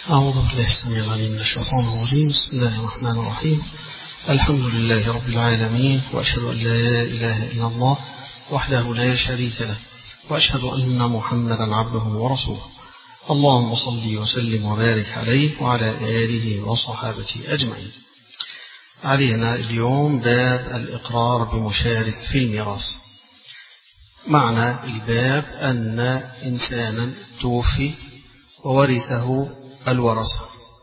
أعوذ بالله السميع العليم من الشيطان الرجيم بسم الله الرحمن الرحيم الحمد لله رب العالمين وأشهد أن لا إله إلا الله وحده لا شريك له وأشهد أن محمدا عبده ورسوله اللهم صل وسلم وبارك عليه وعلى آله وصحابته أجمعين علينا اليوم باب الإقرار بمشارك في الميراث معنى الباب أن إنسانا توفي وورثه الورثة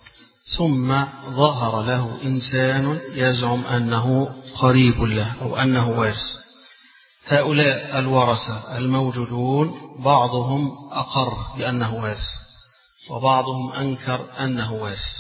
ثم ظهر له إنسان يزعم أنه قريب له أو أنه وارث هؤلاء الورثة الموجودون بعضهم أقر بأنه وارث وبعضهم أنكر أنه وارث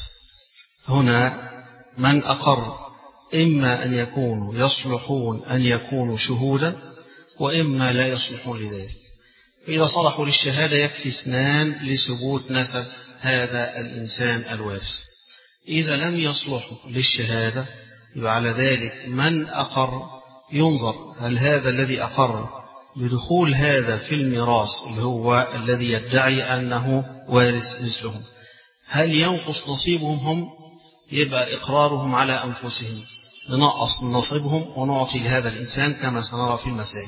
هنا من أقر إما أن يكونوا يصلحون أن يكونوا شهودا وإما لا يصلحون لذلك فإذا صلحوا للشهادة يكفي اثنان لثبوت نسب هذا الإنسان الوارث إذا لم يصلحوا للشهادة يبقى على ذلك من أقر ينظر هل هذا الذي أقر بدخول هذا في الميراث اللي هو الذي يدعي أنه وارث مثلهم هل ينقص نصيبهم هم يبقى إقرارهم على أنفسهم ننقص من نصيبهم ونعطي لهذا الإنسان كما سنرى في المسائل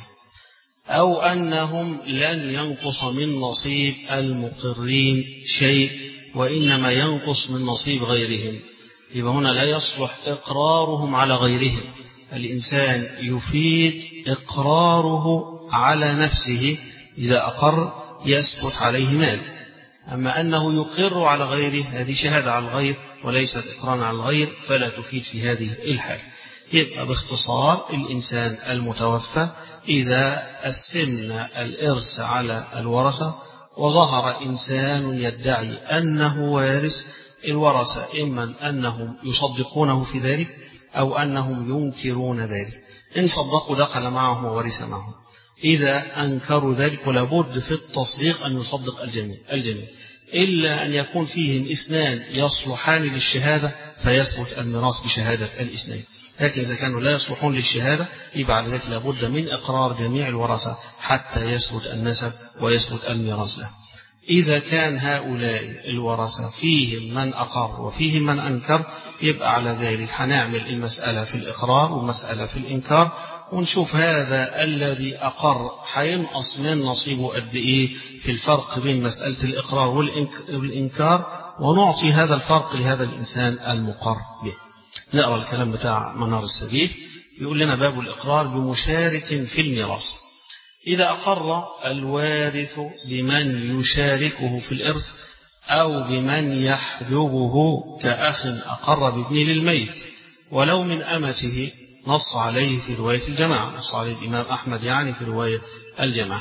أو أنهم لن ينقص من نصيب المقرين شيء وإنما ينقص من نصيب غيرهم يبقى هنا لا يصلح إقرارهم على غيرهم الإنسان يفيد إقراره على نفسه إذا أقر يثبت عليه مال أما أنه يقر على غيره هذه شهادة على الغير وليست إقرار على الغير فلا تفيد في هذه الحال يبقى باختصار الإنسان المتوفى إذا أسمنا الإرث على الورثة وظهر إنسان يدعي أنه وارث الورثة إما أنهم يصدقونه في ذلك أو أنهم ينكرون ذلك إن صدقوا دخل معهم وورث معهم إذا أنكروا ذلك ولابد في التصديق أن يصدق الجميع الجميع إلا أن يكون فيهم اثنان يصلحان للشهادة فيثبت الميراث بشهادة الاثنين لكن إذا كانوا لا يصلحون للشهادة يبقى على ذلك لابد من إقرار جميع الورثة حتى يثبت النسب ويثبت الميراث له إذا كان هؤلاء الورثة فيهم من أقر وفيهم من أنكر يبقى على ذلك هنعمل المسألة في الإقرار والمسألة في الإنكار ونشوف هذا الذي أقر هينقص من نصيبه قد إيه في الفرق بين مسألة الإقرار والإنكار ونعطي هذا الفرق لهذا الإنسان المقر به نقرأ الكلام بتاع منار السبيل يقول لنا باب الإقرار بمشارك في الميراث إذا أقر الوارث بمن يشاركه في الإرث أو بمن يحجبه كأخ أقر بابن للميت ولو من أمته نص عليه في رواية الجماعة نص عليه الإمام أحمد يعني في رواية الجماعة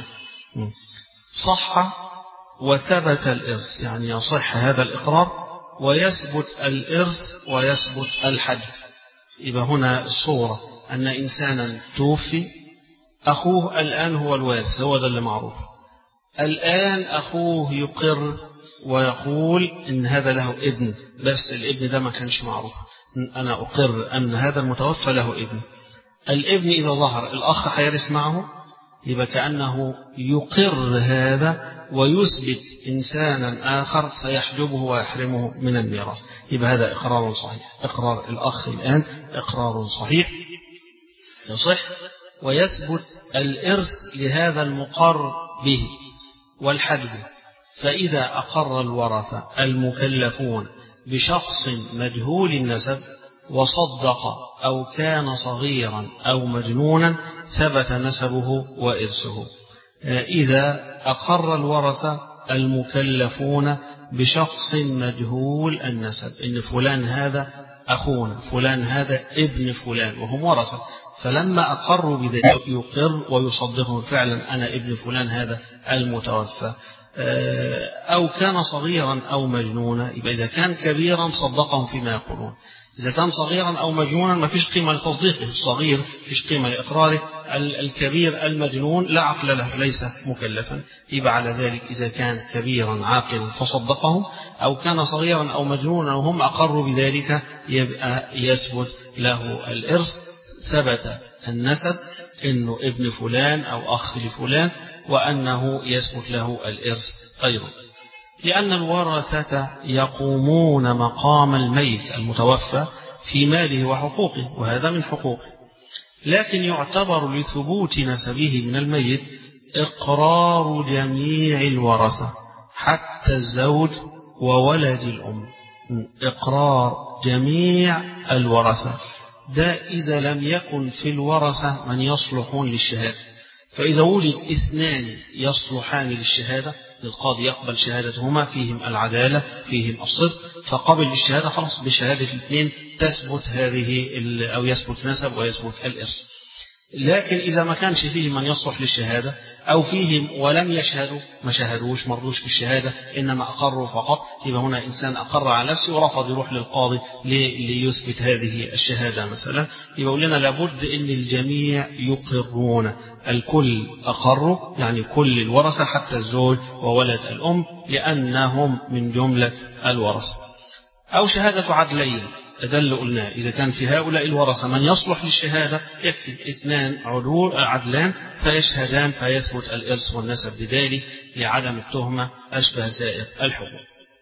صح وثبت الإرث يعني يصح هذا الإقرار ويثبت الإرث ويثبت الحج يبقى هنا الصورة أن إنسانا توفي أخوه الآن هو الوارث هو ده اللي معروف الآن أخوه يقر ويقول إن هذا له ابن بس الابن ده ما كانش معروف أنا أقر أن هذا المتوفى له ابن الابن إذا ظهر الأخ هيرث معه يبقى كأنه يقر هذا ويثبت إنسانا آخر سيحجبه ويحرمه من الميراث يبقى هذا إقرار صحيح إقرار الأخ الآن إقرار صحيح يصح ويثبت الإرث لهذا المقر به والحجب فإذا أقر الورثة المكلفون بشخص مجهول النسب وصدق أو كان صغيرا أو مجنونا ثبت نسبه وإرثه إذا أقر الورثة المكلفون بشخص مجهول النسب إن فلان هذا أخونا فلان هذا ابن فلان وهم ورثة فلما أقروا بذلك يقر ويصدقهم فعلا أنا ابن فلان هذا المتوفى أو كان صغيرا أو مجنونا يبقى إذا كان كبيرا صدقهم فيما يقولون إذا كان صغيرا أو مجنونا ما فيش قيمة لتصديقه الصغير فيش قيمة لإقراره الكبير المجنون لا عقل له ليس مكلفا يبقى على ذلك إذا كان كبيرا عاقلا فصدقهم أو كان صغيرا أو مجنونا وهم أقروا بذلك يبقى يثبت له الإرث ثبت النسب إنه ابن فلان أو أخ لفلان وأنه يثبت له الإرث أيضا لأن الورثة يقومون مقام الميت المتوفى في ماله وحقوقه وهذا من حقوقه لكن يعتبر لثبوت نسبه من الميت إقرار جميع الورثة حتى الزوج وولد الأم إقرار جميع الورثة ده إذا لم يكن في الورثة من يصلحون للشهادة فإذا وجد اثنان يصلحان للشهادة القاضي يقبل شهادتهما فيهم العدالة فيهم الصدق فقبل الشهادة خلاص بشهادة الاثنين تثبت هذه أو يثبت نسب ويثبت الإرث لكن إذا ما كانش فيه من يصلح للشهادة أو فيهم ولم يشهدوا ما شهدوش مرضوش بالشهادة إنما أقروا فقط يبقى هنا إنسان أقر على نفسه ورفض يروح للقاضي ليثبت هذه الشهادة مثلا يبقى لنا لابد أن الجميع يقرون الكل أقروا يعني كل الورثة حتى الزوج وولد الأم لأنهم من جملة الورثة أو شهادة عدلين ده اللي قلناه إذا كان في هؤلاء الورثة من يصلح للشهادة يكفي اثنان عدول عدلان فيشهدان فيثبت الإرث والنسب بذلك لعدم التهمة أشبه سائر الحقوق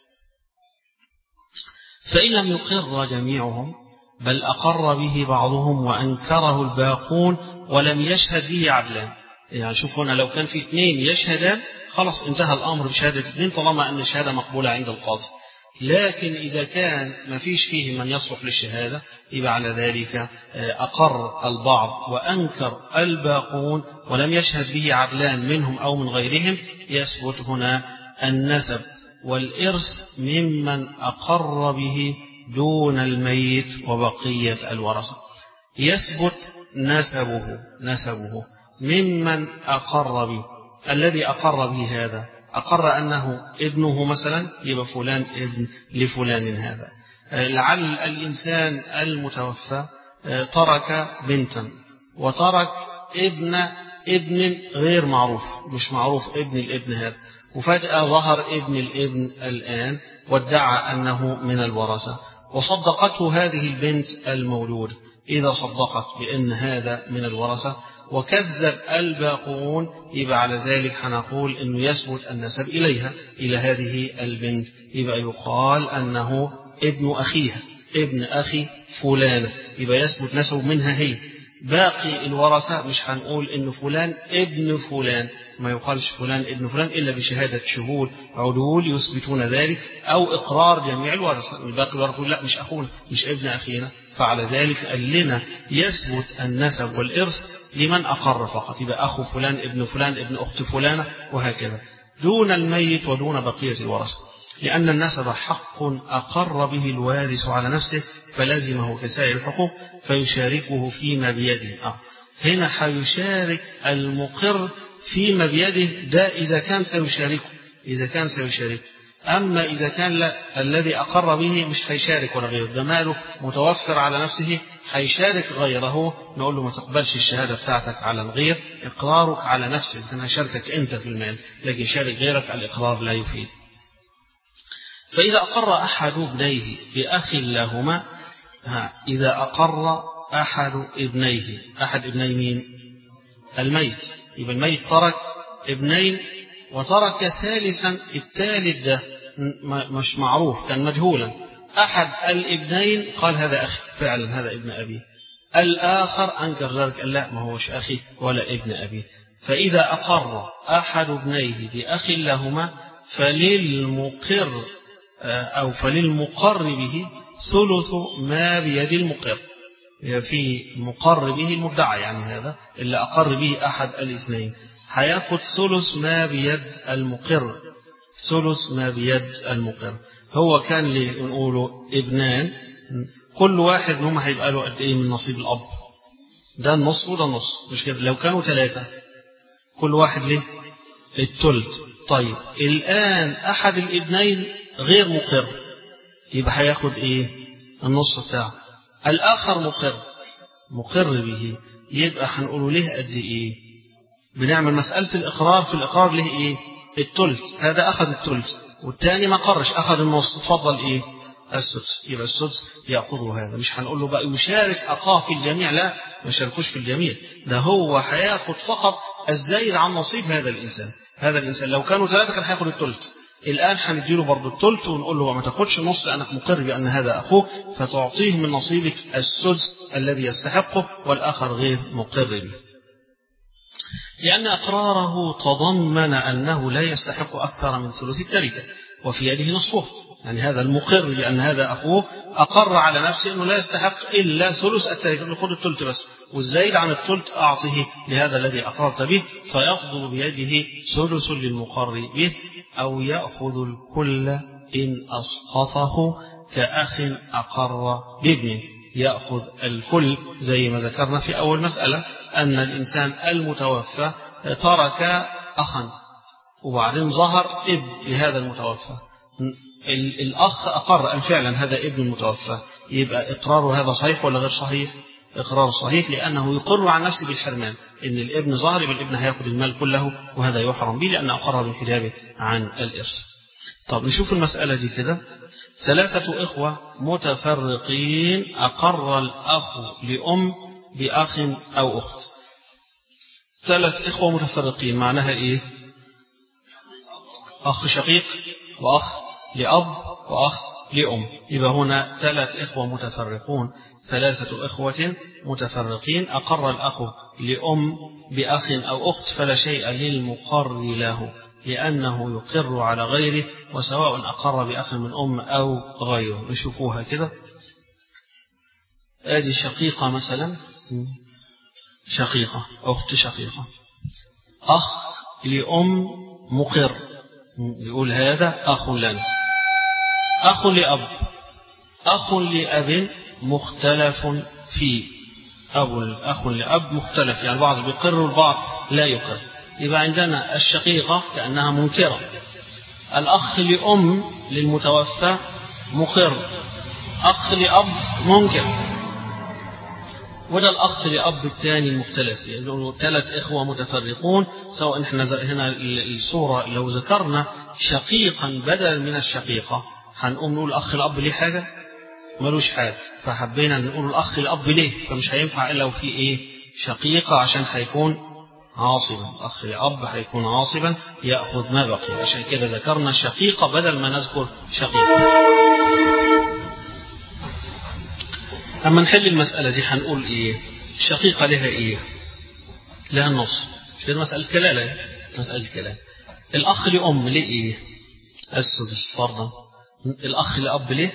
فإن لم يقر جميعهم بل أقر به بعضهم وأنكره الباقون ولم يشهد به عدلان يعني شوف هنا لو كان في اثنين يشهدان خلاص انتهى الأمر بشهادة اثنين طالما أن الشهادة مقبولة عند القاضي لكن إذا كان ما فيش فيه من يصلح للشهادة يبقى على ذلك أقر البعض وأنكر الباقون ولم يشهد به عدلان منهم أو من غيرهم يثبت هنا النسب والإرث ممن أقر به دون الميت وبقية الورثة يثبت نسبه نسبه ممن أقر به الذي أقر به هذا أقر أنه ابنه مثلا يبقى فلان ابن لفلان هذا لعل الإنسان المتوفى ترك بنتا وترك ابن ابن غير معروف مش معروف ابن الابن هذا وفجأة ظهر ابن الابن الآن وادعى أنه من الورثة وصدقته هذه البنت المولود إذا صدقت بأن هذا من الورثة وكذب الباقون يبقى على ذلك هنقول انه يثبت النسب اليها الى هذه البنت يبقى يقال انه ابن اخيها ابن اخي فلانه يبقى يثبت نسبه منها هي باقي الورثه مش هنقول ان فلان ابن فلان ما يقالش فلان ابن فلان الا بشهاده شهود عدول يثبتون ذلك او اقرار جميع الورثه الباقي الورثه لا مش اخونا مش ابن اخينا فعلى ذلك قال لنا يثبت النسب والارث لمن أقر فقط يبقى أخو فلان ابن فلان ابن أخت فلانة وهكذا دون الميت ودون بقية الورثة لأن النسب حق أقر به الوارث على نفسه فلزمه كسائر الحقوق فيشاركه فيما بيده آه. هنا حيشارك المقر فيما بيده ده إذا كان سيشاركه إذا كان سيشاركه أما إذا كان لا الذي أقر به مش هيشارك ولا غيره ده ماله متوفر على نفسه هيشارك غيره نقول له ما تقبلش الشهادة بتاعتك على الغير إقرارك على نفسك أنا شاركك أنت في المال لكن شارك غيرك الإقرار لا يفيد فإذا أقر أحد ابنيه بأخ لهما ها إذا أقر أحد ابنيه أحد ابني مين الميت يبقى الميت ترك ابنين وترك ثالثا الثالث ده مش معروف كان مجهولا أحد الابنين قال هذا أخي فعلا هذا ابن أبي الآخر أنكر ذلك قال لا ما هوش أخي ولا ابن أبي فإذا أقر أحد ابنيه بأخ لهما فللمقر أو فللمقر به ثلث ما بيد المقر في مقر به المدعى يعني هذا اللي أقر به أحد الاثنين هياخد ثلث ما بيد المقر ثلث ما بيد المقر هو كان لي نقوله ابنان كل واحد منهم هيبقى له قد ايه من نصيب الاب ده النص وده النص مش كده لو كانوا ثلاثه كل واحد ليه التلت طيب الان احد الابنين غير مقر يبقى هياخد ايه النص بتاعه الاخر مقر مقر به يبقى هنقوله ليه قد ايه بنعمل مساله الاقرار في الاقرار ليه ايه التلت هذا اخذ التلت والتاني ما قرش أخذ النص فضل إيه السدس يبقى السدس يأخذه هذا مش هنقول له بقى يشارك أخاه في الجميع لا ما يشاركوش في الجميع ده هو هياخد فقط الزايد عن نصيب هذا الإنسان هذا الإنسان لو كانوا ثلاثة كان هياخد الثلث الآن هنديله برضه الثلث ونقول له ما تاخدش نص لأنك مقر بأن هذا أخوك فتعطيه من نصيبك السدس الذي يستحقه والآخر غير مقر به لأن إقراره تضمن أنه لا يستحق أكثر من ثلث التركة وفي يده نصفه يعني هذا المقر بأن هذا أخوه أقر على نفسه أنه لا يستحق إلا ثلث التركة خذ الثلث بس والزايد عن الثلث أعطه لهذا الذي أقررت به فيفضل بيده ثلث للمقر به أو يأخذ الكل إن أسقطه كأخ أقر بابنه يأخذ الكل زي ما ذكرنا في أول مسألة أن الإنسان المتوفى ترك أخا وبعدين ظهر ابن لهذا المتوفى الأخ أقر أن فعلا هذا ابن المتوفى يبقى إقراره هذا صحيح ولا غير صحيح إقرار صحيح لأنه يقر عن نفسه بالحرمان إن الابن ظهر يبقى الابن هياخد المال كله وهذا يحرم به لأنه أقر بالحجاب عن الإرث طب نشوف المسألة دي كده ثلاثة إخوة متفرقين أقر الأخ لأم بأخ أو أخت ثلاث إخوة متفرقين معناها إيه أخ شقيق وأخ لأب وأخ لأم يبقى هنا ثلاث إخوة متفرقون ثلاثة إخوة متفرقين أقر الأخ لأم بأخ أو أخت فلا شيء للمقر له لأنه يقر على غيره وسواء أقر بأخ من أم أو غيره نشوفوها كده آدي شقيقة مثلا شقيقة أخت شقيقة أخ لأم مقر يقول هذا أخ لنا أخ لأب أخ لأب مختلف فيه أبو الأخ لأب مختلف يعني بعض بيقر والبعض لا يقر يبقى عندنا الشقيقة كأنها منكرة الأخ لأم للمتوفى مقر أخ لأب منكر وده الأخ لأب الثاني المختلف يعني ثلاث إخوة متفرقون سواء احنا هنا الصورة لو ذكرنا شقيقا بدلا من الشقيقة هنقوم نقول الأخ الأب ليه حاجة ملوش حاجة فحبينا نقول الأخ الأب ليه فمش هينفع إلا وفي إيه شقيقة عشان هيكون عاصبا أخ لأب هيكون عاصبا يأخذ ما بقي عشان كده ذكرنا شقيقة بدل ما نذكر شقيقة أما نحل المسألة دي هنقول إيه الشقيقة لها إيه لها النص مش كده مسألة كلالة مسألة كلالة الأخ لأم ليه إيه السدس فرضا الأخ لأب ليه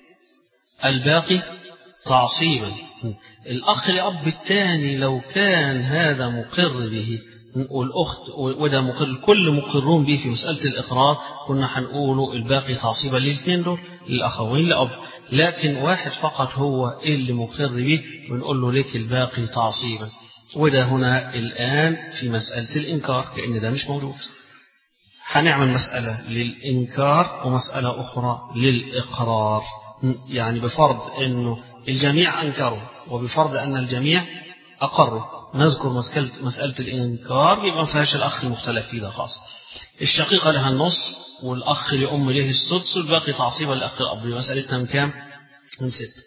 الباقي تعصيبا الأخ لأب الثاني لو كان هذا مقر به والأخت وده مقر الكل مقرون به في مسألة الإقرار كنا هنقوله الباقي تعصيبا للاثنين دول للأخوين لأب لكن واحد فقط هو اللي مقر به ونقول له لك الباقي تعصيبا وده هنا الآن في مسألة الإنكار لأن ده مش موجود هنعمل مسألة للإنكار ومسألة أخرى للإقرار يعني بفرض أنه الجميع أنكروا وبفرض أن الجميع أقروا نذكر مسألة, مسألة الإنكار يبقى ما فيهاش الأخ المختلف فيه ده خاص الشقيقة لها النص والأخ لأم له السدس والباقي تعصيبا لأخ الأب مسألتنا من كام؟ من ست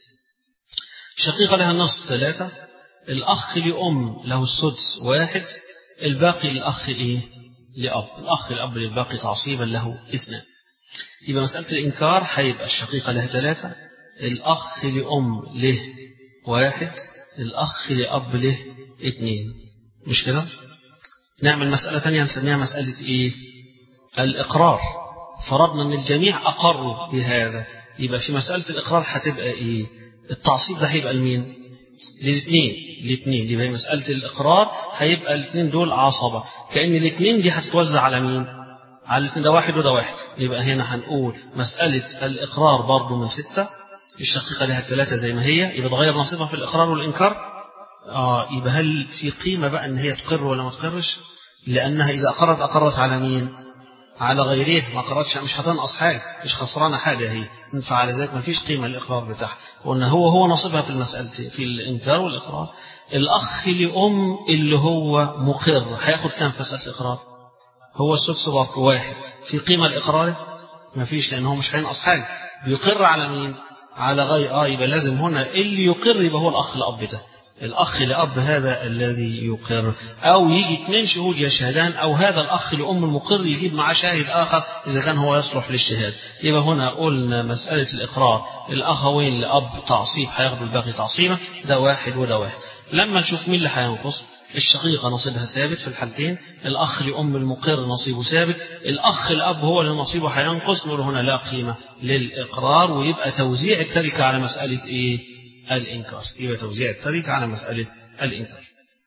الشقيقة لها النص ثلاثة الأخ لأم له السدس واحد الباقي للأخ إيه؟ لأب الأخ الأب للباقي تعصيبا له اثنان يبقى مسألة الإنكار هيبقى الشقيقة لها ثلاثة الأخ لأم له واحد الأخ لأب له اثنين مش كده؟ نعمل مسألة ثانية نسميها مسألة إيه؟ الإقرار فرضنا أن الجميع أقروا بهذا يبقى في مسألة الإقرار هتبقى إيه؟ التعصيب ده هيبقى لمين؟ للاثنين الاثنين يبقى مسألة الإقرار هيبقى الاثنين دول عصبة كأن الاثنين دي هتتوزع على مين؟ على الاثنين ده واحد وده واحد يبقى هنا هنقول مسألة الإقرار برضه من ستة الشقيقة لها ثلاثة زي ما هي يبقى تغير نصيبها في الإقرار والإنكار آه يبقى هل في قيمة بقى إن هي تقر ولا ما تقرش؟ لأنها إذا أقرت أقرت على مين؟ على غيره ما قررتش مش هتنقص حاجة مش خسرانة حاجة هي فعلى ذلك ما فيش قيمة للإقرار بتاعها وأن هو هو نصيبها في المسألة في الإنكار والإقرار الأخ لأم اللي هو مقر هياخد كام في مسألة الإقرار هو السدس برضه واحد في قيمة لإقراره ما فيش لأن هو مش هينقص حاجة بيقر على مين على غير آه يبقى لازم هنا اللي يقر يبقى هو الأخ الأب ده الأخ لأب هذا الذي يقر أو يجي اثنين شهود يشهدان أو هذا الأخ لأم المقر يجيب معاه شاهد آخر إذا كان هو يصلح للشهاد يبقى هنا قلنا مسألة الإقرار الأخوين لأب تعصيب هياخدوا الباقي تعصيبا ده واحد وده واحد لما نشوف مين اللي هينقص الشقيقة نصيبها ثابت في الحالتين الأخ لأم المقر نصيبه ثابت الأخ الأب هو اللي نصيبه هينقص نقول هنا لا قيمة للإقرار ويبقى توزيع التركة على مسألة إيه الإنكار يبقى توزيع التركة على مسألة الإنكار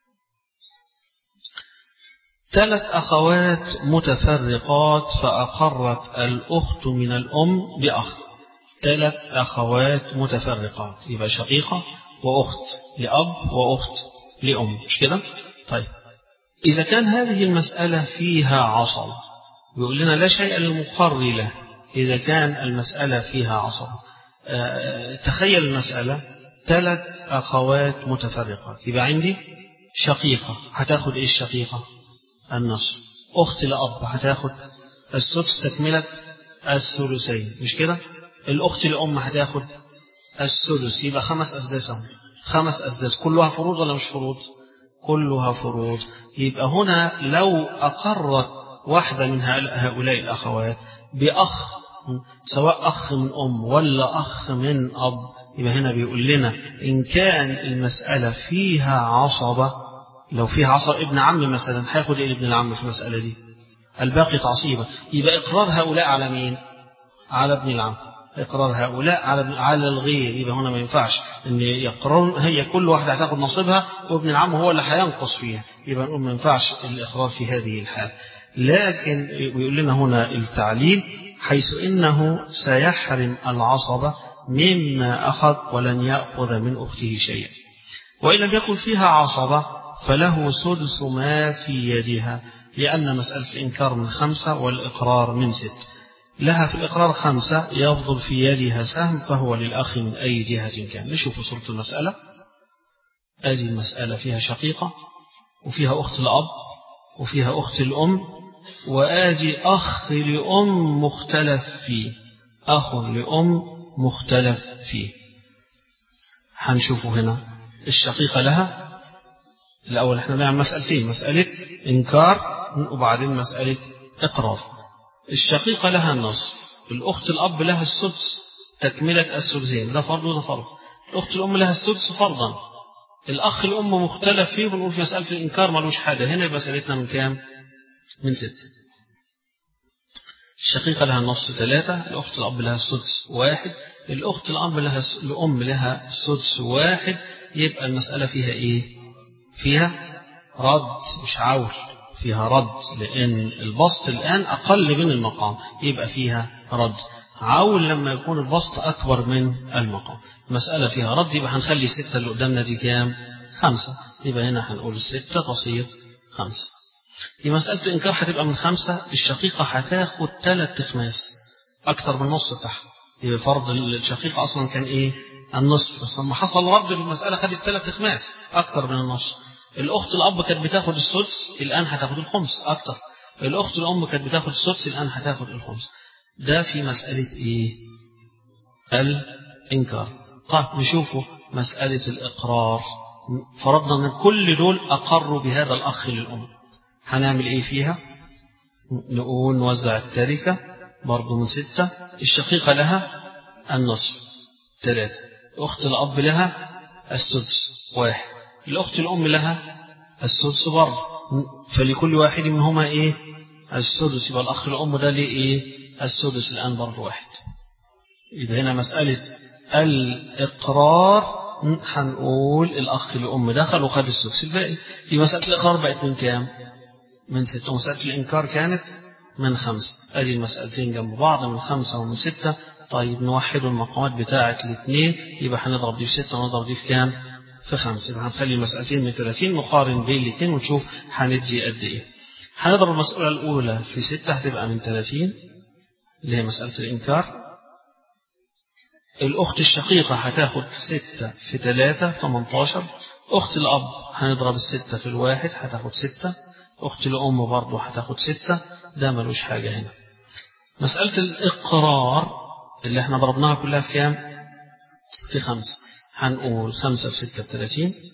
ثلاث أخوات متفرقات فأقرت الأخت من الأم بأخ ثلاث أخوات متفرقات يبقى شقيقة وأخت لأب وأخت لأم مش كده طيب إذا كان هذه المسألة فيها عصب بيقول لنا لا شيء للمقر له إذا كان المسألة فيها عصب أه تخيل المسألة ثلاث أخوات متفرقات يبقى عندي شقيقة هتاخد إيه الشقيقة النصف أخت لأب هتاخد السدس تكملة الثلثين مش كده الأخت لأم هتاخد السدس يبقى خمس أسداس أهو خمس أسداس كلها فروض ولا مش فروض كلها فروض يبقى هنا لو أقرت واحدة من هؤلاء الأخوات بأخ سواء أخ من أم ولا أخ من أب يبقى هنا بيقول لنا إن كان المسألة فيها عصبة لو فيها عصب ابن عم مثلا هياخد ايه ابن العم في المسألة دي الباقي تعصيبة يبقى إقرار هؤلاء على مين على ابن العم إقرار هؤلاء على على الغير يبقى هنا ما ينفعش إن يقرر هي كل واحدة هتاخد نصيبها وابن العم هو اللي هينقص فيها يبقى نقول ما ينفعش الإقرار في هذه الحال لكن بيقول لنا هنا التعليل حيث إنه سيحرم العصبة مما أخذ ولن يأخذ من أخته شيئا وإن لم يكن فيها عصبة فله سدس ما في يدها لأن مسألة الإنكار من خمسة والإقرار من ست لها في الإقرار خمسة يفضل في يدها سهم فهو للأخ من أي جهة كان نشوف صورة المسألة هذه المسألة فيها شقيقة وفيها أخت الأب وفيها أخت الأم وآدي أخ لأم مختلف فيه أخ لأم مختلف فيه هنشوفه هنا الشقيقة لها الأول احنا بنعمل مسألتين مسألة إنكار وبعدين مسألة إقرار الشقيقة لها النص الأخت الأب لها السدس تكملة السدسين ده فرض وده فرض الأخت الأم لها السدس فرضا الأخ الأم مختلف فيه بنقول في مسألة الإنكار ملوش حاجة هنا يبقى مسألتنا من كام؟ من ستة الشقيقة لها النص ثلاثة الأخت الأب لها السدس واحد الأخت الأب لها الأم لها السدس واحد يبقى المسألة فيها إيه؟ فيها رد مش عول فيها رد لأن البسط الآن أقل من المقام يبقى فيها رد عول لما يكون البسط أكبر من المقام مسألة فيها رد يبقى هنخلي الستة اللي قدامنا دي كام خمسة يبقى هنا هنقول الستة تصير خمسة في مسألة الإنكار هتبقى من خمسة الشقيقة هتاخد ثلاث تخماس أكثر من نص بتاعها يبقى فرض الشقيقة أصلا كان إيه النصف بس لما حصل رد في المسألة خدت ثلاث تخماس أكثر من النص الأخت الأب كانت بتاخد السدس الآن هتاخد الخمس أكتر الأخت الأم كانت بتاخد السدس الآن هتاخد الخمس ده في مسألة إيه الإنكار طيب نشوفه مسألة الإقرار فرضنا أن كل دول أقروا بهذا الأخ للأم هنعمل إيه فيها نقول نوزع التركة برضو من ستة الشقيقة لها النصف ثلاثة أخت الأب لها السدس واحد الأخت الأم لها السدس برضه فلكل واحد منهما إيه السدس يبقى الأخ الأم ده ليه إيه السدس الآن برضه واحد يبقى هنا مسألة الإقرار هنقول الأخ الأم دخل وخد السدس الباقي في مسألة الإقرار بقت من كام؟ من ستة ومسألة الإنكار كانت من خمسة أدي المسألتين جنب بعض من خمسة ومن ستة طيب نوحد المقامات بتاعة الاثنين يبقى هنضرب دي في ستة ونضرب دي في كام؟ في خمسة يبقى هنخلي المسألتين من 30 نقارن بين الاثنين ونشوف هندي قد إيه هنضرب المسألة الأولى في ستة هتبقى من 30 اللي هي مسألة الإنكار الأخت الشقيقة هتاخد ستة في ثلاثة 18 أخت الأب هنضرب الستة في الواحد هتاخد ستة أخت الأم برضه هتاخد ستة ده ملوش حاجة هنا مسألة الإقرار اللي احنا ضربناها كلها في كام؟ في خمسة هنقول خمسة في ستة بثلاثين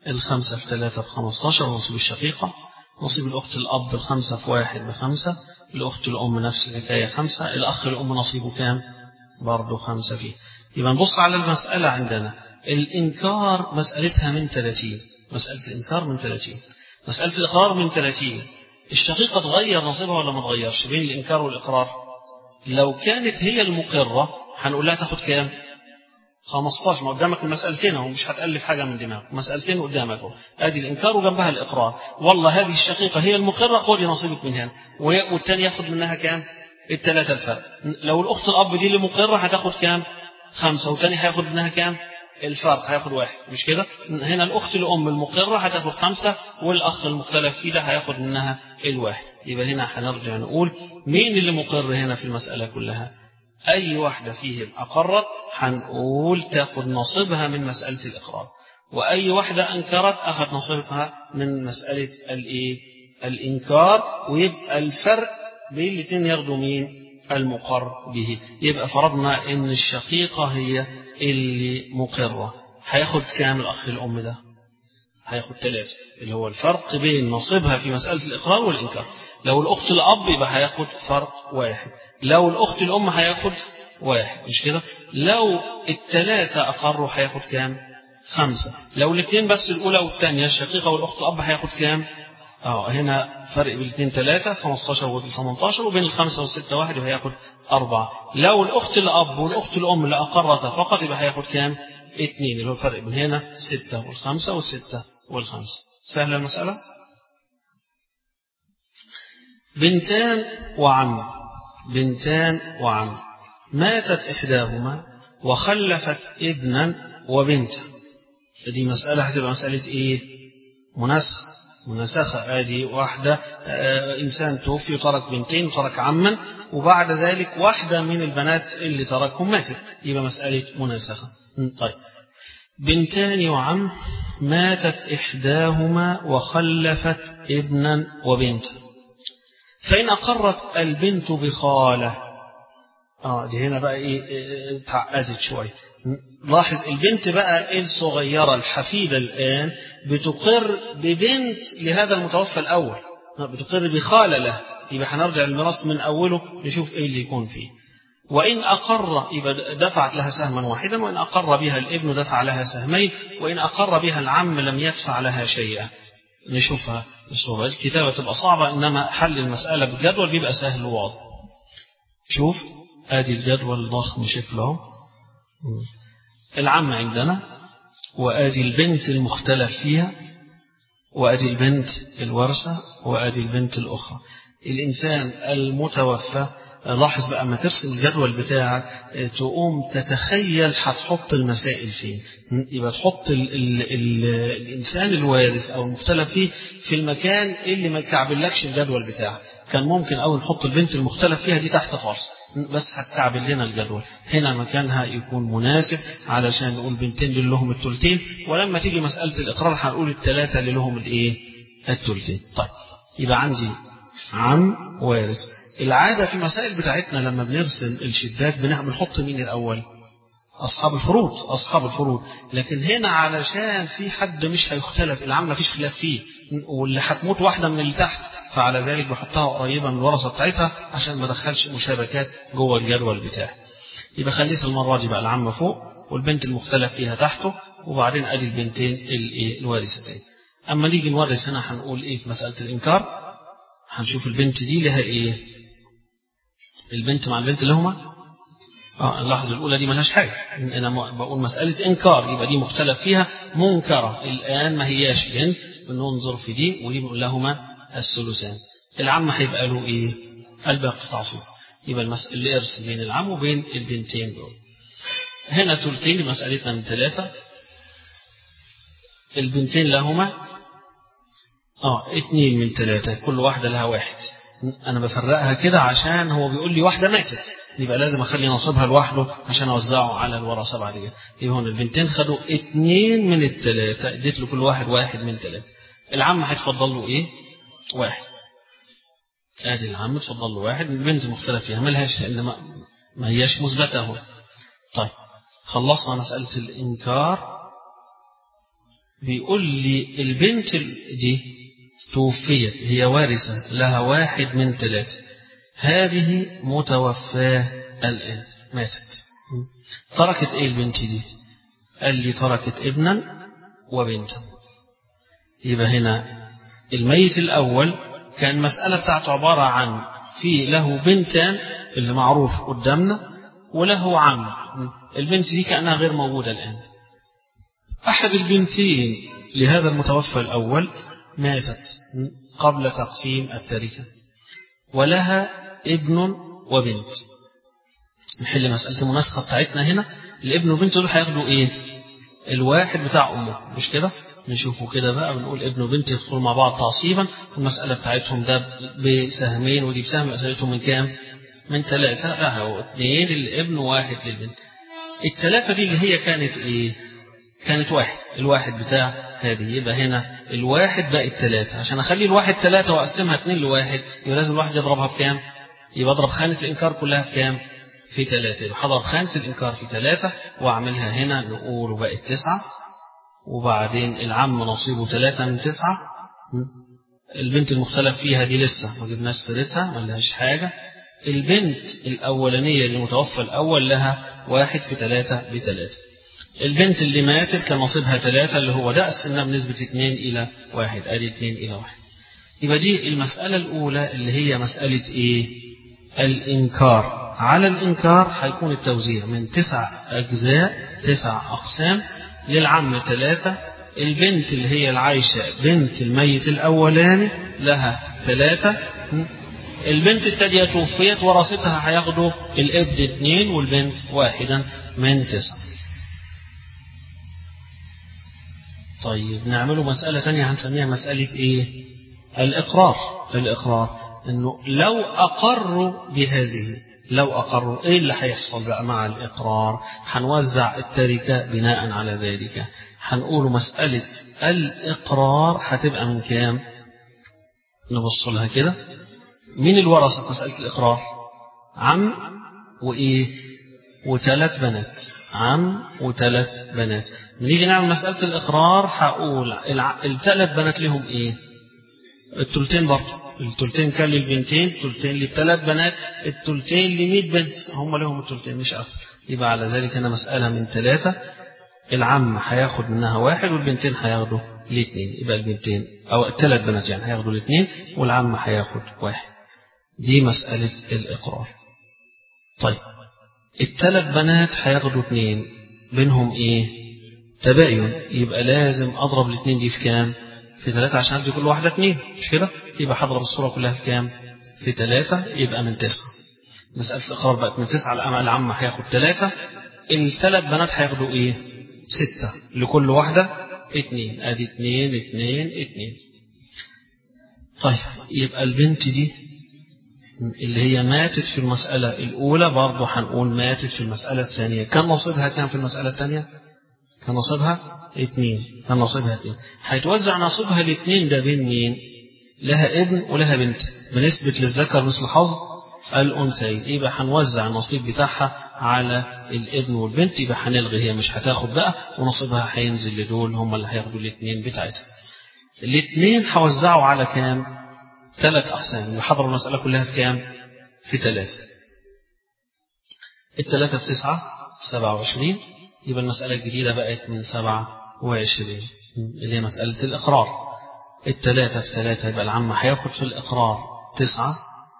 الخمسة في ثلاثة بخمستاشر ونصيب الشقيقة نصيب الأخت الأب الخمسة في واحد بخمسة الأخت الأم نفس الحكاية خمسة الأخ الأم نصيبه كام برضه خمسة فيه يبقى نبص على المسألة عندنا الإنكار مسألتها من 30 مسألة الإنكار من 30 مسألة الإقرار من 30 الشقيقة تغير نصيبها ولا ما تغيرش بين الإنكار والإقرار لو كانت هي المقرة هنقول لها تاخد كام 15 ما قدامك المسألتين اهو مش هتألف حاجة من دماغك مسألتين قدامك اهو ادي الإنكار وجنبها الإقرار والله هذه الشقيقة هي المقرة خدي نصيبك من هنا والتاني ياخد منها كام الثلاثة الفرق لو الأخت الأب دي اللي مقرة هتاخد كام خمسة والتاني هياخد منها كام الفرق هياخد واحد مش كده هنا الأخت الأم المقرة هتاخد خمسة والأخ المختلف فيه ده هياخد منها الواحد يبقى هنا هنرجع نقول مين اللي مقر هنا في المسألة كلها أي واحدة فيهم أقرت هنقول تاخد نصيبها من مسألة الإقرار وأي واحدة أنكرت أخذ نصيبها من مسألة الإيه الإنكار ويبقى الفرق بين الاثنين ياخدوا مين المقر به يبقى فرضنا ان الشقيقة هي اللي مقرة هياخد كام الأخ الأم ده هياخد ثلاثة اللي هو الفرق بين نصيبها في مسألة الإقرار والإنكار لو الأخت الأب يبقى هياخد فرق واحد لو الأخت الأم هياخد واحد مش كده لو الثلاثة أقروا هياخد كام خمسة لو الاثنين بس الأولى والثانية الشقيقة والأخت الأب هياخد كام اه هنا فرق بين الاثنين ثلاثة 15 و 18 وبين الخمسة والستة واحد وهياخد أربعة لو الأخت الأب والأخت الأم اللي أقرتا فقط يبقى هياخد كام؟ اثنين اللي هو الفرق بين هنا ستة والخمسة والستة والخمسة سهلة المسألة؟ بنتان وعم بنتان وعم ماتت إحداهما وخلفت ابنا وبنتا دي مسألة هتبقى مسألة إيه؟ مناسخة مناسخة ادي واحدة آه إنسان توفي وترك بنتين وترك عما وبعد ذلك واحدة من البنات اللي تركهم ماتت يبقى مسألة مناسخة طيب بنتان وعم ماتت إحداهما وخلفت ابنا وبنتا فإن أقرت البنت بخالة اه دي هنا بقى ايه اتعقدت شويه لاحظ البنت بقى الصغيرة الحفيدة الآن بتقر ببنت لهذا المتوفى الأول بتقر بخالة له يبقى هنرجع الميراث من أوله نشوف إيه اللي يكون فيه وإن أقر يبقى دفعت لها سهما واحدا وإن أقر بها الابن دفع لها سهمين وإن أقر بها العم لم يدفع لها شيئا نشوفها بالصورة الكتابة تبقى صعبة إنما حل المسألة بالجدول بيبقى سهل وواضح شوف آدي الجدول الضخم شكله العم عندنا وآدي البنت المختلف فيها وآدي البنت الورثة وآدي البنت الأخرى الإنسان المتوفى لاحظ بقى ما ترسم الجدول بتاعك تقوم تتخيل هتحط المسائل فين يبقى تحط ال ال ال الإنسان الوارث أو المختلف فيه في المكان اللي ما يكعبلكش الجدول بتاعك كان ممكن أول نحط البنت المختلف فيها دي تحت خالص بس هتكعبل لنا الجدول هنا مكانها يكون مناسب علشان نقول بنتين اللي لهم التلتين ولما تيجي مسألة الإقرار هنقول الثلاثة اللي لهم الإيه التلتين طيب يبقى عندي عم وارث العادة في المسائل بتاعتنا لما بنرسم الشدات بنحط مين الأول أصحاب الفروض أصحاب الفروض لكن هنا علشان في حد مش هيختلف العام مفيش خلاف فيه واللي هتموت واحدة من اللي تحت فعلى ذلك بحطها قريبة من الورثة بتاعتها عشان ما ادخلش مشابكات جوه الجدول بتاعي يبقى خليت المرة دي بقى العم فوق والبنت المختلف فيها تحته وبعدين ادي البنتين الوارثتين اما نيجي نورث هنا هنقول ايه في مسألة الانكار هنشوف البنت دي لها ايه البنت مع البنت اللي هما اه اللحظة الأولى دي ملهاش حاجة أنا بقول مسألة إنكار يبقى دي مختلف فيها منكرة الآن ما هياش بنت بننظر في دي ودي بنقول لهما الثلثان العم هيبقى له إيه؟ الباقي تعصيب يبقى المسألة الإرث بين العم وبين البنتين دول هنا تلتين مسألتنا من ثلاثة البنتين لهما اه اتنين من ثلاثة كل واحدة لها واحد أنا بفرقها كده عشان هو بيقول لي واحدة ماتت يبقى لازم أخلي نصيبها لوحده عشان أوزعه على الورثة بعد كده يبقى هون البنتين خدوا اتنين من الثلاثة اديت له كل واحد واحد من ثلاثة العم هيتفضل له إيه؟ واحد ادي العم اتفضل له واحد البنت مختلف فيها ملهاش لأن ما, ما هياش مثبتة اهو طيب خلصنا مسألة الإنكار بيقول لي البنت دي توفيت هي وارثة لها واحد من ثلاثة هذه متوفاة الآن ماتت تركت ايه البنت دي قال لي تركت ابنا وبنتا يبقى هنا الميت الأول كان مسألة بتاعته عبارة عن في له بنتان اللي معروف قدامنا وله عم البنت دي كأنها غير موجودة الآن أحد البنتين لهذا المتوفى الأول ماتت قبل تقسيم التركة ولها ابن وبنت نحل مسألة المناسخة بتاعتنا هنا الابن وبنت دول هياخدوا ايه الواحد بتاع امه مش كده نشوفه كده بقى بنقول ابن وبنت يدخلوا مع بعض تعصيبا المسألة بتاعتهم ده بسهمين ودي بسهم مسألتهم من كام من ثلاثة لا هو اثنين للابن وواحد للبنت الثلاثة دي اللي هي كانت ايه كانت واحد الواحد بتاع هذه يبقى هنا الواحد بقى الثلاثة عشان اخلي الواحد ثلاثة واقسمها اثنين لواحد يبقى لازم الواحد يضربها بكام يبقى اضرب خانة الانكار كلها في كام في ثلاثة يبقى هضرب خانة الانكار في ثلاثة واعملها هنا نقول بقت تسعة وبعدين العم نصيبه ثلاثة من تسعة البنت المختلف فيها دي لسه ما جبناش سيرتها ما لهاش حاجة البنت الأولانية اللي متوفى الأول لها واحد في ثلاثة بثلاثة البنت اللي ماتت كان نصيبها ثلاثة اللي هو ده قسمناه بنسبة اثنين إلى واحد أدي اثنين إلى واحد يبقى دي المسألة الأولى اللي هي مسألة إيه؟ الإنكار على الإنكار هيكون التوزيع من تسع أجزاء تسع أقسام للعم ثلاثة البنت اللي هي العايشة بنت الميت الأولاني لها ثلاثة البنت التانية توفيت ورثتها هياخدوا الابن اثنين والبنت واحدا من تسعة طيب نعمله مسألة ثانية هنسميها مسألة ايه الإقرار الإقرار انه لو أقروا بهذه لو أقروا ايه اللي هيحصل بقى مع الإقرار هنوزع التركة بناء على ذلك هنقول مسألة الإقرار هتبقى من كام نبص لها كده مين الورثة في مسألة الإقرار عم وإيه وثلاث بنات عم وثلاث بنات نيجي نعمل مسألة الإقرار هقول الثلاث بنات لهم إيه التلتين برضه التلتين كان للبنتين التلتين للثلاث بنات التلتين لمئة بنت هم لهم التلتين مش أكتر يبقى على ذلك أنا مسألة من ثلاثة العم هياخد منها واحد والبنتين هياخدوا الاثنين يبقى البنتين أو الثلاث بنات يعني هياخدوا الاثنين والعم هياخد واحد دي مسألة الإقرار طيب الثلاث بنات هياخدوا اثنين بينهم ايه تباين يبقى لازم اضرب الاثنين دي في كام في ثلاثة عشان ادي كل واحدة اثنين مش كده يبقى هضرب الصورة كلها في كام في ثلاثة يبقى من تسعة مسألة الإقرار بقت من تسعة الأمل العم هياخد ثلاثة الثلاث بنات هياخدوا ايه ستة لكل واحدة اثنين ادي اثنين اثنين اثنين طيب يبقى البنت دي اللي هي ماتت في المسألة الأولى برضه هنقول ماتت في المسألة الثانية كان نصيبها كام في المسألة الثانية؟ كان نصيبها اثنين كان نصيبها اثنين هيتوزع نصيبها الاثنين ده بين مين؟ لها ابن ولها بنت بنسبة للذكر مثل حظ الأنثيين يبقى هنوزع النصيب بتاعها على الابن والبنت يبقى هنلغي هي مش هتاخد بقى ونصيبها هينزل لدول هم اللي هياخدوا الاثنين بتاعتها الاثنين هوزعوا على كام؟ ثلاث أقسام اللي حضروا المسألة كلها في كام؟ في ثلاثة الثلاثة في تسعة سبعة وعشرين يبقى المسألة الجديدة بقت من سبعة وعشرين اللي هي مسألة الإقرار الثلاثة في ثلاثة يبقى العم هياخد في الإقرار تسعة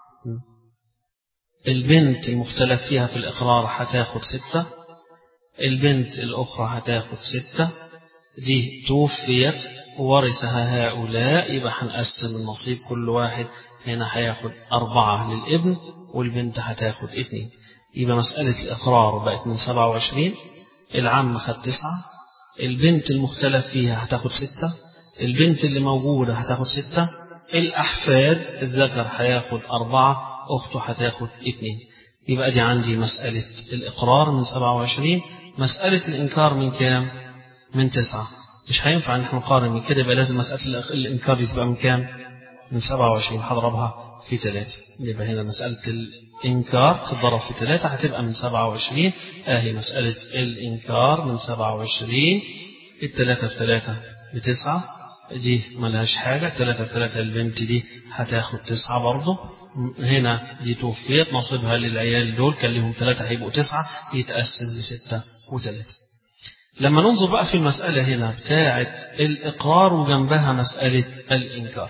البنت المختلف فيها في الإقرار هتاخد ستة البنت الأخرى هتاخد ستة دي توفيت ورثها هؤلاء يبقى هنقسم النصيب كل واحد هنا هياخد أربعة للابن والبنت هتاخد اتنين يبقى مسألة الإقرار بقت من سبعة وعشرين العم خد تسعة البنت المختلف فيها هتاخد ستة البنت اللي موجودة هتاخد ستة الأحفاد الذكر هياخد أربعة أخته هتاخد اتنين يبقى دي عندي مسألة الإقرار من سبعة وعشرين مسألة الإنكار من كام؟ من تسعة مش هينفع ان احنا نقارن من كده يبقى لازم مسألة الإنكار دي تبقى من كام؟ من 27 هضربها في ثلاثة يبقى هنا مسألة الإنكار تضرب في ثلاثة هتبقى من 27 آهي مسألة الإنكار من 27 الثلاثة في ثلاثة بتسعة دي ملهاش حاجة ثلاثة ثلاثة البنت دي هتاخد تسعة برضه هنا دي توفيت نصيبها للعيال دول كان لهم ثلاثة هيبقوا تسعة يتقسم لستة وثلاثة لما ننظر بقى في المسألة هنا بتاعة الإقرار وجنبها مسألة الإنكار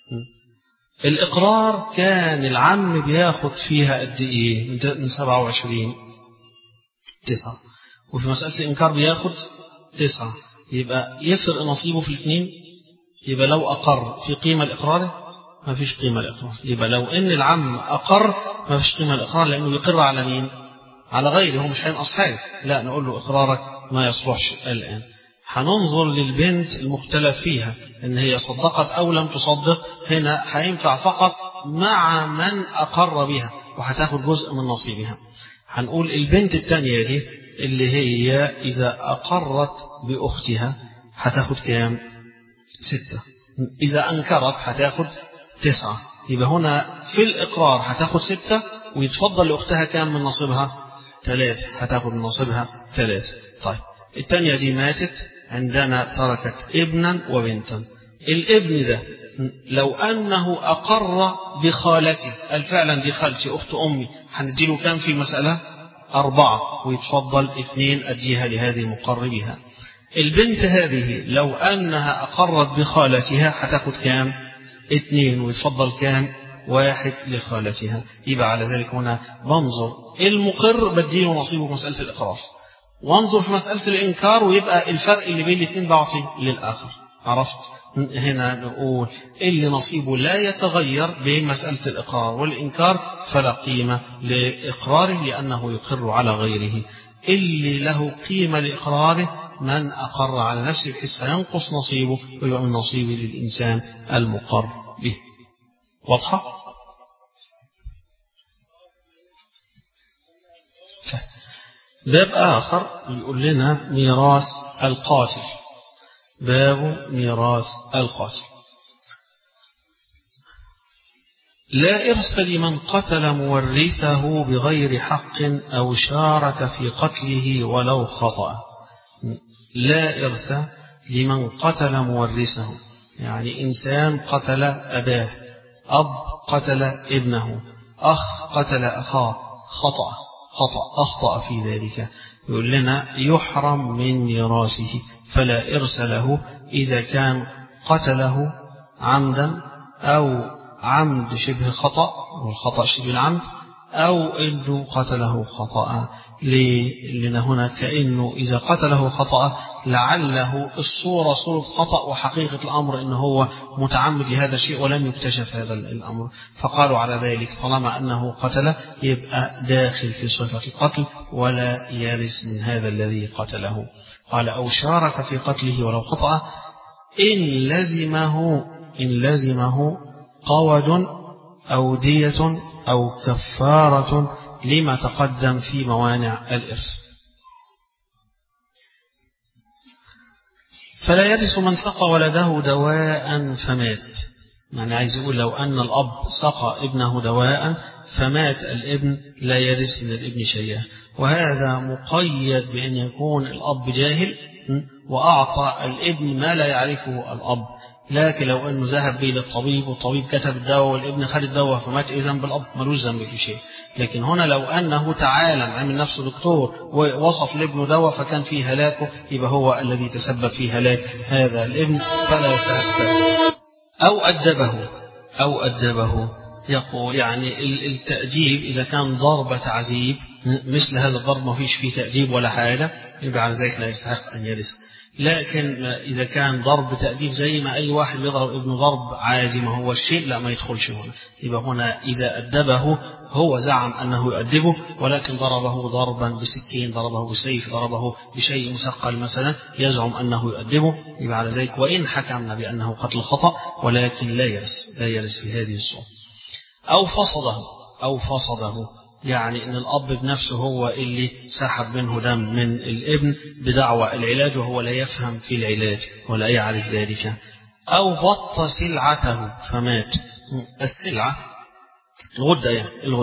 الإقرار كان العم بياخد فيها قد إيه من 27 تسعة وفي مسألة الإنكار بياخد تسعة يبقى يفرق نصيبه في الاثنين يبقى لو أقر في قيمة الإقرار ما فيش قيمة الإقرار يبقى لو إن العم أقر ما فيش قيمة الإقرار لأنه يقر على مين على غيره هو مش هينقص حاجة لا نقول له إقرارك ما يصلحش الآن هننظر للبنت المختلف فيها إن هي صدقت أو لم تصدق هنا هينفع فقط مع من أقر بها وهتاخد جزء من نصيبها هنقول البنت الثانية دي اللي هي إذا أقرت بأختها هتاخد كام ستة إذا أنكرت هتاخد تسعة يبقى هنا في الإقرار هتاخد ستة ويتفضل لأختها كام من نصيبها ثلاثة هتاخد من نصيبها ثلاثة طيب الثانية دي ماتت عندنا تركت ابنا وبنتا الابن ده لو أنه أقر بخالته قال فعلا دي خالتي أخت أمي هنديله كام في المسألة أربعة ويتفضل اثنين أديها لهذه مقر بها البنت هذه لو أنها أقرت بخالتها هتاخد كام اثنين ويتفضل كام واحد لخالتها يبقى على ذلك هنا بنظر المقر بديله نصيبه في مسألة الإقرار وانظر في مسألة الإنكار ويبقى الفرق اللي بين الاثنين بعطي للآخر عرفت هنا نقول اللي نصيبه لا يتغير بين مسألة الإقرار والإنكار فلا قيمة لإقراره لأنه يقر على غيره اللي له قيمة لإقراره من أقر على نفسه بحيث سينقص نصيبه ويبقى من نصيبه للإنسان المقر به واضحة؟ باب آخر يقول لنا ميراث القاتل باب ميراث القاتل لا إرث لمن قتل مورثه بغير حق أو شارك في قتله ولو خطأ لا إرث لمن قتل مورثه يعني إنسان قتل أباه أب قتل ابنه أخ قتل أخاه خطأ خطأ أخطأ في ذلك يقول لنا يحرم من ميراثه فلا إرث له إذا كان قتله عمدا أو عمد شبه خطأ والخطأ شبه العمد أو إنه قتله خطأ لأن هنا كأنه إذا قتله خطأ لعله الصورة صورة خطأ وحقيقة الأمر إنه هو متعمد لهذا الشيء ولم يكتشف هذا الأمر فقالوا على ذلك طالما أنه قتل يبقى داخل في صفة القتل ولا يرث من هذا الذي قتله قال أو شارك في قتله ولو خطأ إن لزمه إن لزمه قود أو دية أو كفارة لما تقدم في موانع الإرث فلا يرث من سقى ولده دواء فمات يعني عايز يقول لو أن الأب سقى ابنه دواء فمات الابن لا يرث من الابن شيئا وهذا مقيد بأن يكون الأب جاهل وأعطى الابن ما لا يعرفه الأب لكن لو انه ذهب به للطبيب والطبيب كتب الدواء والابن خد الدواء فمات ايه ذنب الاب ملوش ذنب في شيء لكن هنا لو انه تعالم عمل نفسه دكتور ووصف لابنه دواء فكان فيه هلاكه يبقى هو الذي تسبب في هلاك هذا الابن فلا يستحق او ادبه او ادبه يقول يعني التأديب إذا كان ضرب تعذيب مثل هذا الضرب ما فيش فيه تأديب ولا حاجة يبقى على ذلك لا يستحق أن يرث لكن إذا كان ضرب تأديب زي ما أي واحد بيضرب ابنه ضرب عادي ما هو الشيء لا ما يدخلش هنا يبقى هنا إذا أدبه هو زعم أنه يؤدبه ولكن ضربه ضربا بسكين ضربه بسيف ضربه بشيء مثقل مثلا يزعم أنه يؤدبه يبقى على ذلك وإن حكمنا بأنه قتل خطأ ولكن لا يرث لا يرث في هذه الصورة أو فصده أو فصده يعني ان الاب بنفسه هو اللي سحب منه دم من الابن بدعوى العلاج وهو لا يفهم في العلاج ولا يعرف ذلك او بط سلعته فمات السلعه الغده يعني الغده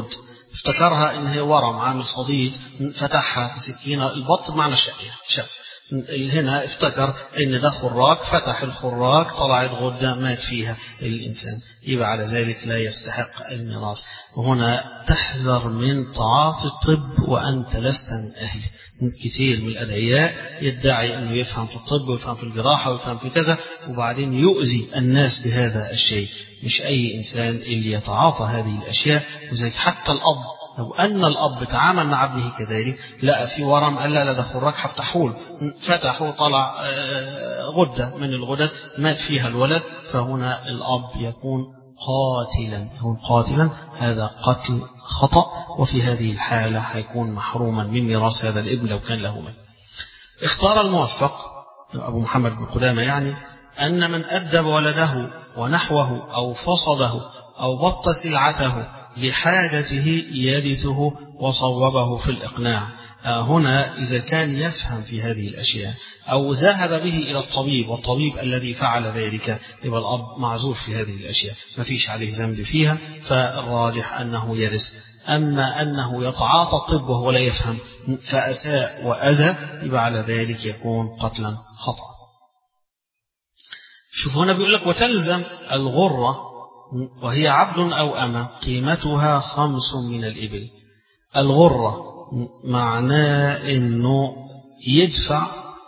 افتكرها ان هي ورم عامل صديد فتحها بسكينه البط بمعنى الشقيه شق هنا افتكر ان ده خراج فتح الخراج طلعت غده مات فيها الانسان يبقى على ذلك لا يستحق الميراث وهنا تحذر من تعاطي الطب وانت لست من اهله كتير من الأدعياء يدعي أنه يفهم في الطب ويفهم في الجراحة ويفهم في كذا وبعدين يؤذي الناس بهذا الشيء مش أي إنسان اللي يتعاطى هذه الأشياء وزي حتى الأب لو أن الأب تعامل مع ابنه كذلك لقى في ورم قال لا لا ده خراج هفتحه فتحه طلع غدة من الغدد مات فيها الولد فهنا الأب يكون قاتلا يكون قاتلا هذا قتل خطأ وفي هذه الحالة هيكون محروما من ميراث هذا الابن لو كان له مال اختار الموفق أبو محمد بن قدامة يعني أن من أدب ولده ونحوه أو فصده أو بط سلعته لحاجته يرثه وصوبه في الإقناع هنا إذا كان يفهم في هذه الأشياء أو ذهب به إلى الطبيب والطبيب الذي فعل ذلك يبقى الأب معذور في هذه الأشياء ما فيش عليه ذنب فيها فالراجح أنه يرث أما أنه يتعاطى الطب وهو لا يفهم فأساء وأذى يبقى على ذلك يكون قتلا خطأ شوف هنا بيقول لك وتلزم الغرة وهي عبد أو أمة قيمتها خمس من الإبل الغرة معناه أنه يدفع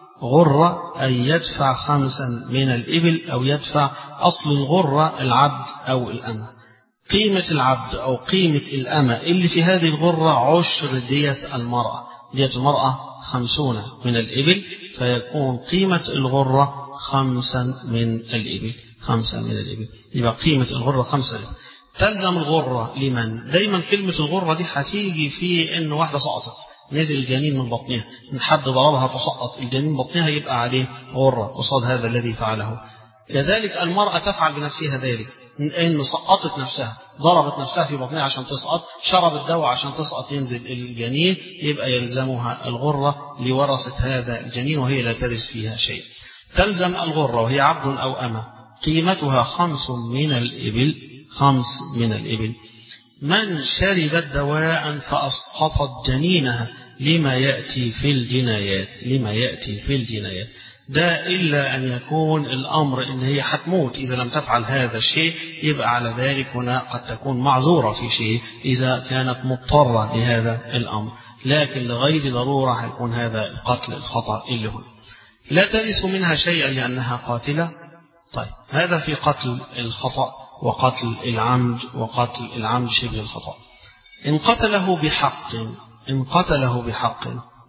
غرة أي يدفع خمسا من الإبل أو يدفع أصل الغرة العبد أو الأمة قيمة العبد أو قيمة الأمة اللي في هذه الغرة عشر دية المرأة دية المرأة خمسون من الإبل فيكون قيمة الغرة خمسا من الإبل خمسا من الإبل يبقى قيمة الغرة خمسة الإبل. تلزم الغرة لمن دايما كلمة الغرة دي هتيجي في إن واحدة سقطت نزل الجنين من بطنها إن حد ضربها فسقط الجنين من بطنها يبقى عليه غرة قصاد هذا الذي فعله كذلك المرأة تفعل بنفسها ذلك إنه سقطت نفسها ضربت نفسها في بطنها عشان تسقط شربت دواء عشان تسقط ينزل الجنين يبقى يلزمها الغرة لورثة هذا الجنين وهي لا ترث فيها شيء تلزم الغرة وهي عبد أو أمة قيمتها خمس من الإبل خمس من الإبل من شربت دواء فأسقطت جنينها لما يأتي في الجنايات لما يأتي في الجنايات ده إلا أن يكون الأمر إن هي هتموت إذا لم تفعل هذا الشيء يبقى على ذلك هنا قد تكون معذورة في شيء إذا كانت مضطرة لهذا الأمر لكن لغير ضرورة هيكون هذا القتل الخطأ اللي هو لا ترث منها شيئا لأنها قاتلة طيب هذا في قتل الخطأ وقتل العمد وقتل العمد شبه الخطأ إن قتله بحق إن قتله بحق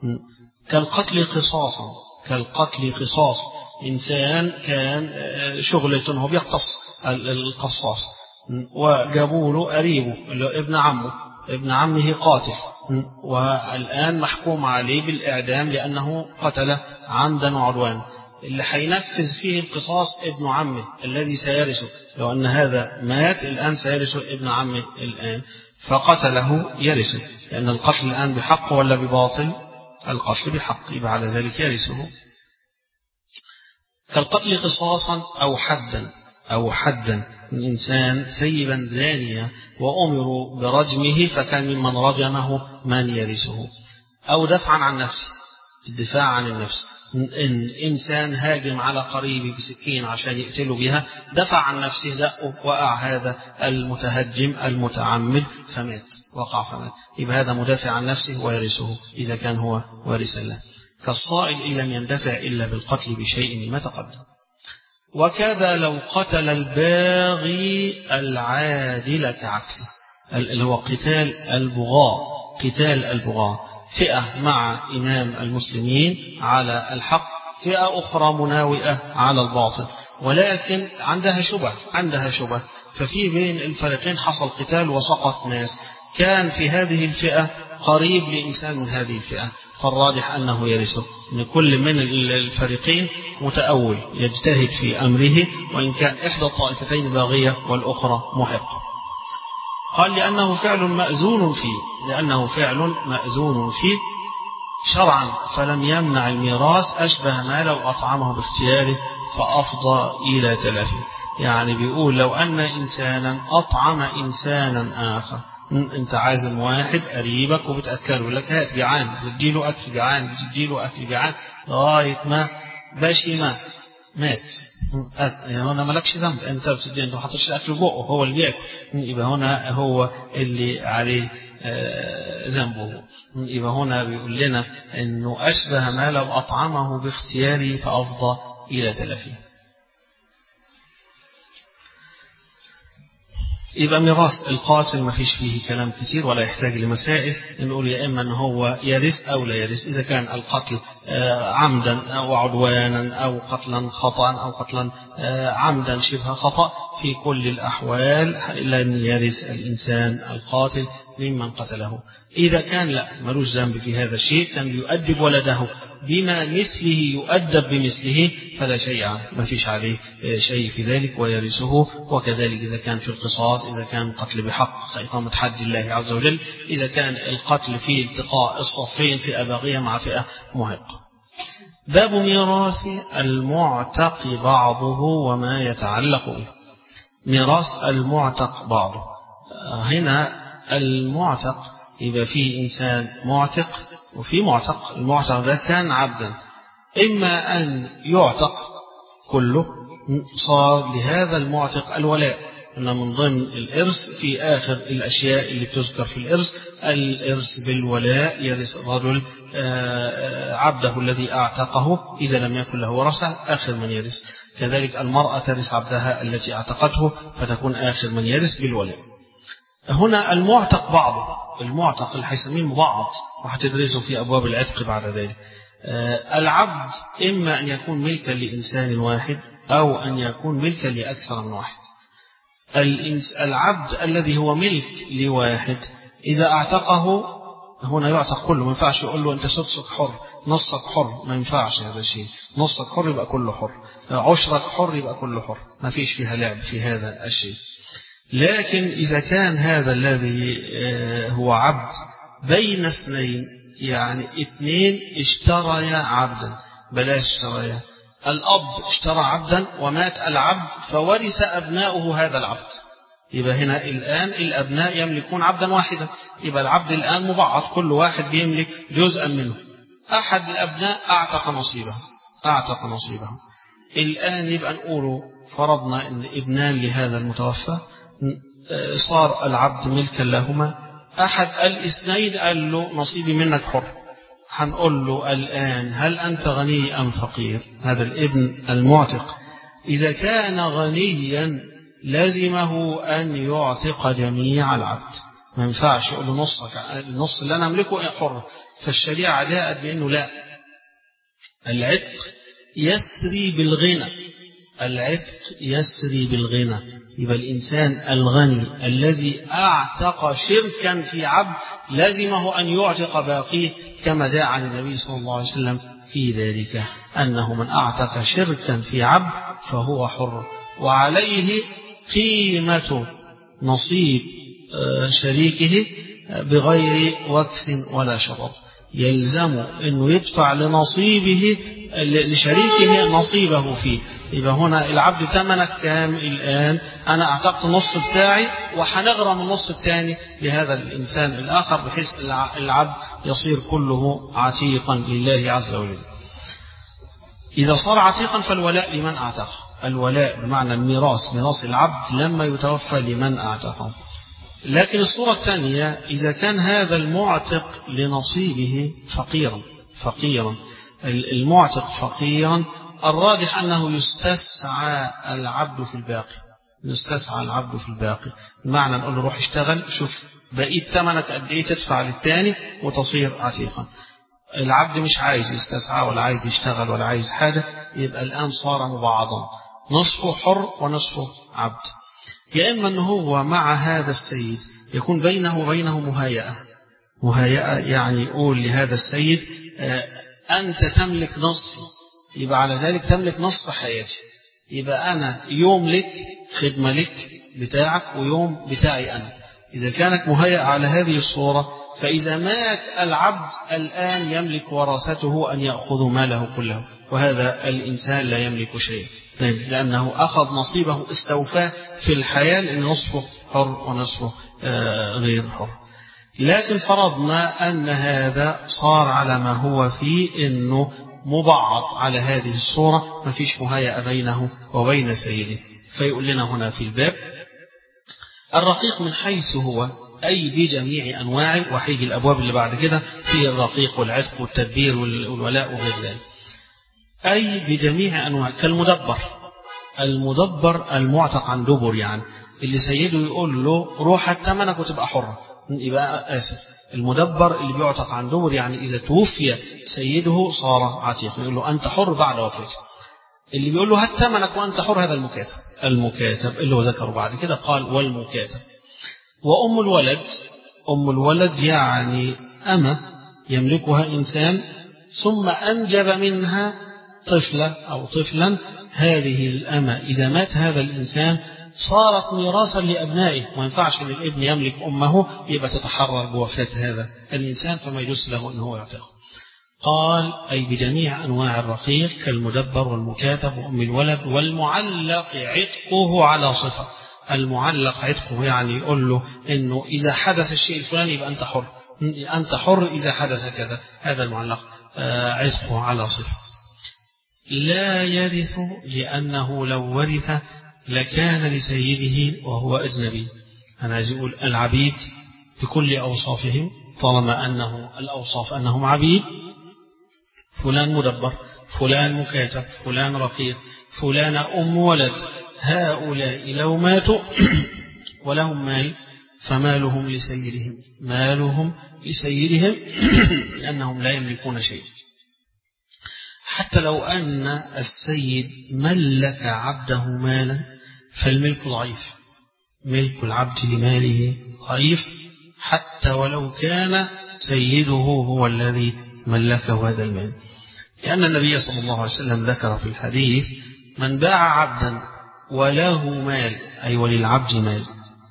كالقتل قصاصا كالقتل قصاص إنسان كان شغلته هو بيقتص القصاص وجابوا له قريبه ابن عمه ابن عمه قاتل والآن محكوم عليه بالإعدام لأنه قتل عمدا وعدوانا اللي هينفذ فيه القصاص ابن عمه الذي سيرثه لو أن هذا مات الآن سيرثه ابن عمه الآن فقتله يرثه لأن القتل الآن بحق ولا بباطل القتل بحق يبقى على ذلك يرثه كالقتل قصاصا أو حدا أو حدا من إنسان سيبا زانيا وأمروا برجمه فكان ممن رجمه من يرثه أو دفعا عن نفسه الدفاع عن النفس إن إنسان هاجم على قريبه بسكين عشان يقتله بها دفع عن نفسه زقه وقع هذا المتهجم المتعمد فمات وقع فمات يبقى هذا مدافع عن نفسه ويرثه إذا كان هو وارثا له كالصائل إن لم يندفع إلا بالقتل بشيء مما تقدم وكذا لو قتل الباغي العادل كعكسه اللي هو قتال البغاة قتال البغاة فئة مع إمام المسلمين على الحق فئة أخرى مناوئة على الباطل ولكن عندها شبه عندها شبه ففي بين الفريقين حصل قتال وسقط ناس كان في هذه الفئة قريب لإنسان من هذه الفئة فالراجح أنه يرثه أن كل من الفريقين متأول يجتهد في أمره وإن كان إحدى الطائفتين باغية والأخرى محقة قال لأنه فعل مأزون فيه لأنه فعل مأزون فيه شرعا فلم يمنع الميراث أشبه ما لو أطعمه باختياره فأفضى إلى تلفه يعني بيقول لو أن إنسانا أطعم إنسانا آخر انت عازم واحد قريبك وبتاكله يقول لك هات جعان بتديله اكل جعان بتديله اكل جعان لغايه ما باشي مات مات يعني هنا مالكش ذنب انت بتدي انت ما حطيتش الاكل بقه هو اللي بياكل يبقى هنا هو اللي عليه ذنبه يبقى هنا بيقول لنا انه اشبه ما لو اطعمه باختياره فافضى الى تلفيه يبقى ميراث القاتل ما فيش فيه كلام كتير ولا يحتاج لمسائل نقول يا إما أن هو يرث أو لا يرث إذا كان القتل عمدا أو عدوانا أو قتلا خطأ أو قتلا عمدا شبه خطأ في كل الأحوال لن يرث الإنسان القاتل ممن قتله إذا كان لا ملوش ذنب في هذا الشيء كان يؤدب ولده بما مثله يؤدب بمثله فلا شيء ما فيش عليه شيء في ذلك ويرثه وكذلك إذا كان في القصاص إذا كان قتل بحق كإقامة حد الله عز وجل إذا كان القتل في التقاء الصفين فئة باغية مع فئة مهقة باب ميراث المعتق بعضه وما يتعلق به ميراث المعتق بعضه هنا المعتق يبقى فيه إنسان معتق وفي معتق المعتق ده كان عبدا إما أن يعتق كله صار لهذا المعتق الولاء أن من ضمن الإرث في آخر الأشياء اللي بتذكر في الإرث الإرث بالولاء يرث الرجل عبده الذي أعتقه إذا لم يكن له ورثة آخر من يرث كذلك المرأة ترث عبدها التي أعتقته فتكون آخر من يرث بالولاء هنا المعتق بعضه المعتق اللي هيسميه مبعض وهتدرسه في أبواب العتق بعد ذلك العبد إما أن يكون ملكا لإنسان واحد أو أن يكون ملكا لأكثر من واحد العبد الذي هو ملك لواحد إذا أعتقه هنا يعتق كله ما ينفعش يقول له أنت سدسك حر نصك حر ما ينفعش هذا الشيء نصك حر يبقى كله حر عشرك حر يبقى كله حر ما فيش فيها لعب في هذا الشيء لكن إذا كان هذا الذي هو عبد بين اثنين يعني اثنين اشتريا عبدا بلاش اشتريا الأب اشترى عبدا ومات العبد فورث أبناؤه هذا العبد يبقى هنا الآن الأبناء يملكون عبدا واحدا يبقى العبد الآن مبعض كل واحد بيملك جزءا منه أحد الأبناء أعتق نصيبه أعتق نصيبه الآن يبقى نقول فرضنا أن ابنان لهذا المتوفى صار العبد ملكا لهما أحد الاثنين قال له نصيبي منك حر هنقول له الآن هل أنت غني أم فقير هذا الابن المعتق إذا كان غنيا لزمه أن يعتق جميع العبد ما ينفعش يقول له نصك النص اللي أنا أملكه حر فالشريعة جاءت بأنه لا العتق يسري بالغنى العتق يسري بالغنى يبقى الإنسان الغني الذي أعتق شركا في عبد لزمه أن يعتق باقيه كما جاء عن النبي صلى الله عليه وسلم في ذلك أنه من أعتق شركا في عبد فهو حر وعليه قيمة نصيب شريكه بغير وكس ولا شرط يلزم أنه يدفع لنصيبه لشريكه نصيبه فيه يبقى هنا العبد ثمنك كام الآن أنا أعتقت النص بتاعي وهنغرم النص الثاني لهذا الإنسان الآخر بحيث العبد يصير كله عتيقا لله عز وجل إذا صار عتيقا فالولاء لمن أعتقه الولاء بمعنى الميراث ميراث العبد لما يتوفى لمن أعتقه لكن الصورة الثانية إذا كان هذا المعتق لنصيبه فقيرا فقيرا المعتق فقيرا الراجح أنه يستسعى العبد في الباقي يستسعى العبد في الباقي بمعنى نقول له روح اشتغل شوف بقيت ثمنك قد ايه تدفع للتاني وتصير عتيقا العبد مش عايز يستسعى ولا عايز يشتغل ولا عايز حاجة يبقى الآن صار مبعضا نصفه حر ونصفه عبد يا إما أنه هو مع هذا السيد يكون بينه وبينه مهيئة مهيئة يعني يقول لهذا السيد أنت تملك نصفي يبقى على ذلك تملك نصف حياتي يبقى أنا يوم لك خدمة لك بتاعك ويوم بتاعي أنا إذا كانت مهيئة على هذه الصورة فإذا مات العبد الآن يملك ورثته أن يأخذوا ماله كله وهذا الإنسان لا يملك شيء لأنه أخذ نصيبه استوفاه في الحياة لأن نصفه حر ونصفه غير حر لكن فرضنا أن هذا صار على ما هو فيه أنه مبعض على هذه الصورة ما فيش مهيأ بينه وبين سيده فيقول لنا هنا في الباب الرقيق من حيث هو أي بجميع أنواعه وحيجي الأبواب اللي بعد كده في الرقيق والعتق والتدبير والولاء وغير ذلك أي بجميع أنواع كالمدبر المدبر المعتق عن دبر يعني اللي سيده يقول له روح الثمنك وتبقى حرة يبقى آسف المدبر اللي بيعتق عن دبر يعني إذا توفي سيده صار عتيق يقول له أنت حر بعد وفاته اللي بيقول له هات ثمنك وأنت حر هذا المكاتب المكاتب اللي هو ذكره بعد كده قال والمكاتب وأم الولد أم الولد يعني أمة يملكها إنسان ثم أنجب منها طفلة أو طفلا هذه الأمة إذا مات هذا الإنسان صارت ميراثا لأبنائه ما ينفعش أن الابن يملك أمه يبقى تتحرر بوفاة هذا الإنسان فما يجوز له أنه يعتقه قال أي بجميع أنواع الرقيق كالمدبر والمكاتب وأم الولد والمعلق عتقه على صفة المعلق عتقه يعني يقول له أنه إذا حدث الشيء الفلاني يبقى أنت حر أنت حر إذا حدث كذا هذا المعلق عتقه على صفة لا يرث لأنه لو ورث لكان لسيده وهو أجنبي أنا عايز أقول العبيد بكل أوصافهم طالما أنه الأوصاف أنهم عبيد فلان مدبر فلان مكاتب فلان رقيق فلان أم ولد هؤلاء لو ماتوا ولهم مال فمالهم لسيدهم مالهم لسيدهم لأنهم لا يملكون شيء حتى لو أن السيد ملك عبده مالا فالملك ضعيف ملك العبد لماله ضعيف حتى ولو كان سيده هو الذي ملكه هذا المال لأن النبي صلى الله عليه وسلم ذكر في الحديث من باع عبدا وله مال أي وللعبد مال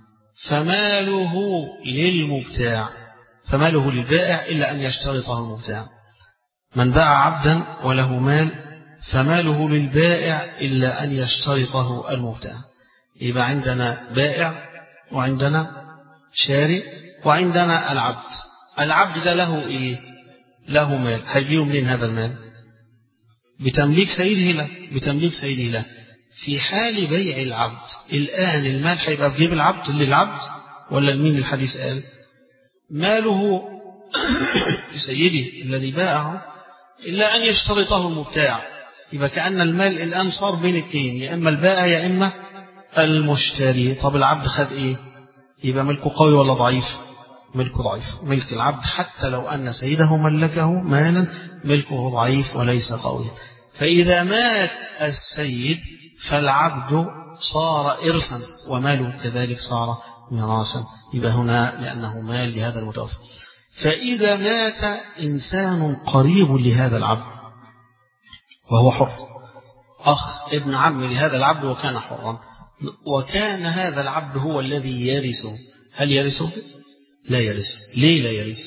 فماله للمبتاع فماله للبائع إلا أن يشترطه المبتاع من باع عبدا وله مال فماله للبائع إلا أن يشترطه المبتاع يبقى عندنا بائع وعندنا شاري وعندنا العبد العبد ده له إيه له مال هيجيله منين هذا المال بتمليك سيده له بتمليك سيده له في حال بيع العبد الآن المال هيبقى في جيب العبد للعبد ولا لمين الحديث قال ماله لسيده الذي باعه إلا أن يشترطه المبتاع يبقى كأن المال الآن صار بين اثنين يا إما البائع يا إما المشتري طب العبد خد إيه يبقى ملكه قوي ولا ضعيف ملكه ضعيف ملك العبد حتى لو أن سيده ملكه مالا ملكه ضعيف وليس قوي فإذا مات السيد فالعبد صار إرثا وماله كذلك صار ميراثا يبقى هنا لأنه مال لهذا المتوفى فإذا مات إنسان قريب لهذا العبد وهو حر أخ ابن عم لهذا العبد وكان حرا وكان هذا العبد هو الذي يرثه هل يرثه؟ لا يرث ليه لا يرث؟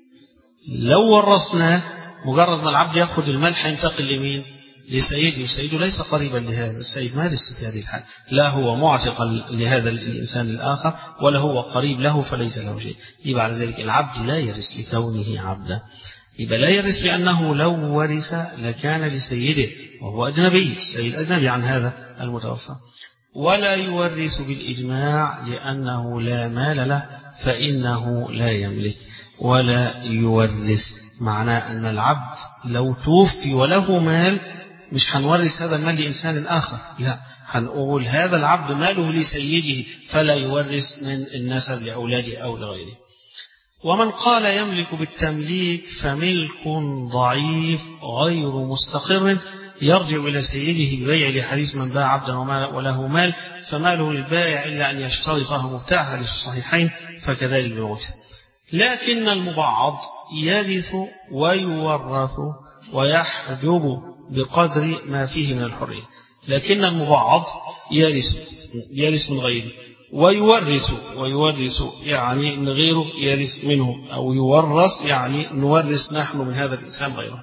لو ورثناه مجرد ما العبد يأخذ المال هينتقل لمين؟ لسيده وسيده ليس قريبا لهذا السيد ما لسه في هذه الحال لا هو معتقا لهذا الإنسان الآخر ولا هو قريب له فليس له شيء يبقى على ذلك العبد لا يرث لكونه عبدا يبقى لا يرث لأنه لو ورث لكان لسيده وهو أجنبي السيد أجنبي عن هذا المتوفى ولا يورث بالإجماع لأنه لا مال له فإنه لا يملك ولا يورث معناه أن العبد لو توفي وله مال مش هنورث هذا المال لإنسان آخر لا هنقول هذا العبد ماله لسيده فلا يورث من النسب لأولاده أو لغيره ومن قال يملك بالتمليك فملك ضعيف غير مستقر يرجع إلى سيده ببيع لحديث من باع عبدا وله مال فماله للبائع إلا أن يشترطه مبتاع حديث الصحيحين فكذلك بموته لكن المبعض يرث ويورث ويحجب بقدر ما فيه من الحرية لكن المبعض يرث يرث من غيره ويورث ويورث يعني ان غيره يرث منه او يورث يعني نورث نحن من هذا الانسان غيره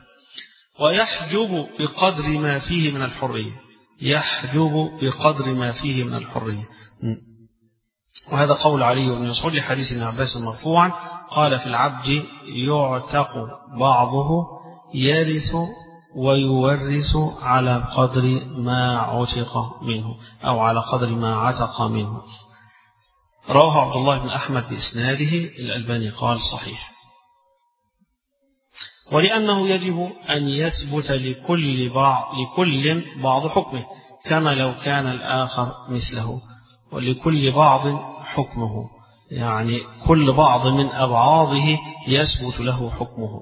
ويحجب بقدر ما فيه من الحريه يحجب بقدر ما فيه من الحريه وهذا قول علي بن مسعود لحديث ابن عباس مرفوعا قال في العبد يعتق بعضه يرث ويورث على قدر ما عتق منه أو على قدر ما عتق منه رواه عبد الله بن أحمد بإسناده الألباني قال صحيح ولأنه يجب أن يثبت لكل بعض, لكل بعض حكمه كما لو كان الآخر مثله ولكل بعض حكمه يعني كل بعض من أبعاضه يثبت له حكمه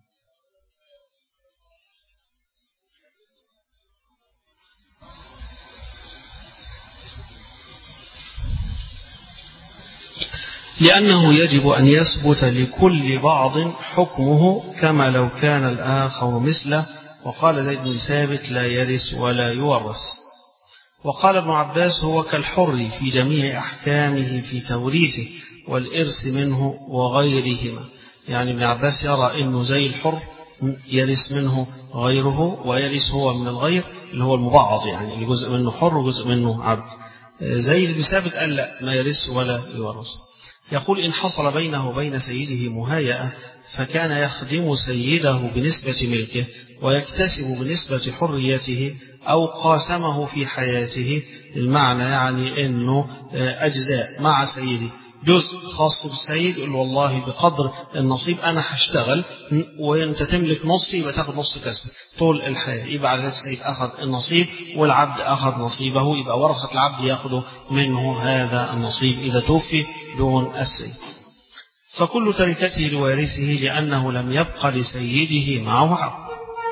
لأنه يجب أن يثبت لكل بعض حكمه كما لو كان الآخر مثله وقال زيد بن ثابت لا يرث ولا يورث وقال ابن عباس هو كالحر في جميع أحكامه في توريثه والإرث منه وغيرهما يعني ابن عباس يرى أنه زي الحر يرث منه غيره ويرث هو من الغير اللي هو المبعض يعني اللي جزء منه حر وجزء منه عبد زيد بن ثابت قال لا ما يرث ولا يورث يقول إن حصل بينه وبين سيده مهايأة فكان يخدم سيده بنسبة ملكه ويكتسب بنسبة حريته أو قاسمه في حياته المعنى يعني أنه أجزاء مع سيده جزء خاص بالسيد يقول والله بقدر النصيب أنا هشتغل وأنت تملك نصي يبقى تاخد نص كسب طول الحياة يبقى على ذلك السيد أخذ النصيب والعبد أخذ نصيبه يبقى ورثة العبد يأخذ منه هذا النصيب إذا توفي دون السيد فكل تركته لوارثه لأنه لم يبق لسيده معه عبد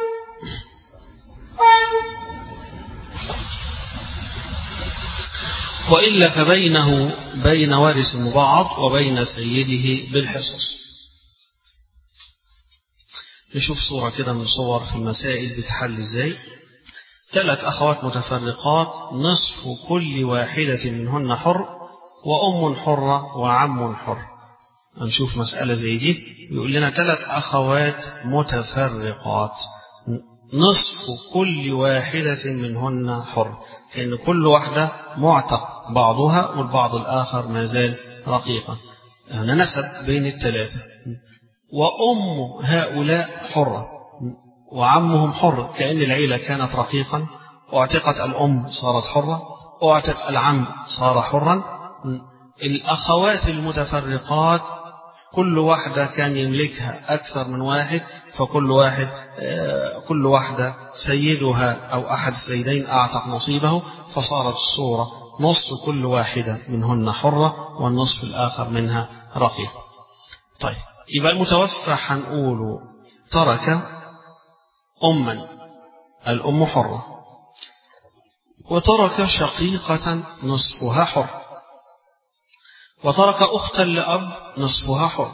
وإلا فبينه بين وارث مبعض وبين سيده بالحصص نشوف صورة كده من صور في المسائل بتحل ازاي ثلاث أخوات متفرقات نصف كل واحدة منهن حر وأم حرة وعم حر هنشوف مسألة زي دي يقول لنا ثلاث أخوات متفرقات نصف كل واحدة منهن حر كأن كل واحدة معتق بعضها والبعض الآخر ما زال رقيقا هنا نسب بين الثلاثة وأم هؤلاء حرة وعمهم حر كأن العيلة كانت رقيقا واعتقت الأم صارت حرة واعتق العم صار حرا الأخوات المتفرقات كل واحدة كان يملكها أكثر من واحد فكل واحد كل واحدة سيدها أو أحد السيدين أعتق نصيبه فصارت الصورة نصف كل واحدة منهن حرة والنصف الآخر منها رقيق طيب يبقى المتوفى هنقول ترك أما الأم حرة وترك شقيقة نصفها حر وترك أختا لأب نصفها حر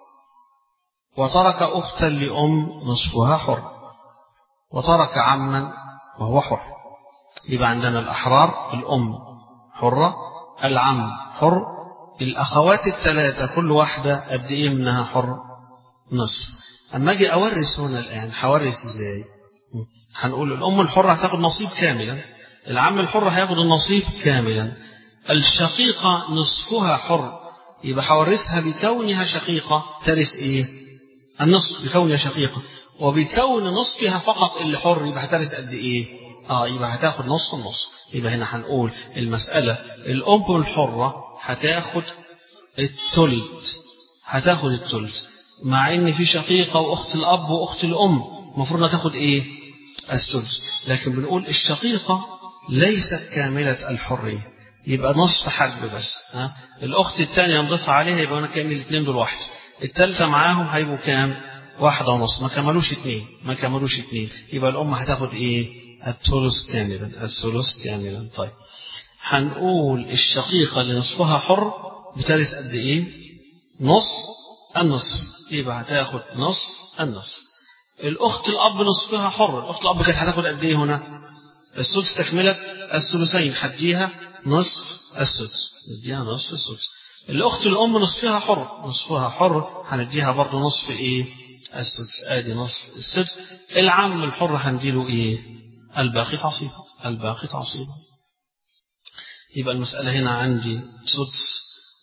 وترك أختا لأم نصفها حر وترك عما وهو حر يبقى عندنا الأحرار الأم حرة العم حر الأخوات الثلاثة كل واحدة قد إيه منها حر نصف أما أجي أورث هنا الآن هورث إزاي هنقول الأم الحرة هتاخد نصيب كاملا العم الحر هياخد النصيب كاملا الشقيقة نصفها حر يبقى هورثها بكونها شقيقة ترث إيه النصف بكونها شقيقة وبكون نصفها فقط اللي حر يبقى هترث قد إيه آه يبقى هتاخد نص النص يبقى هنا هنقول المسألة الأم الحرة هتاخد التلت هتاخد التلت مع ان في شقيقة واخت الاب واخت الام المفروض تاخد ايه السدس لكن بنقول الشقيقة ليست كاملة الحرية يبقى نصف حجب بس ها الاخت الثانية نضيفها عليها يبقى انا كامل الاثنين دول واحد الثالثة معاهم هيبقوا كام واحدة ونص ما كملوش اثنين ما كملوش اثنين يبقى الام هتاخد ايه الثلث كاملا الثلث كاملا طيب هنقول الشقيقة اللي نصفها حر بترث قد ايه نص النصف يبقى هتاخد نص النصف الاخت الاب نصفها حر الاخت الاب كانت هتاخد قد ايه هنا السدس تكمله الثلثين هديها نصف السدس نديها نصف السدس الاخت الام نصفها حر نصفها حر هنديها برضه نصف ايه السدس ادي نصف السدس العم الحر هنديله ايه الباقي تعصيبه الباقي تعصيبه يبقى المسألة هنا عندي سدس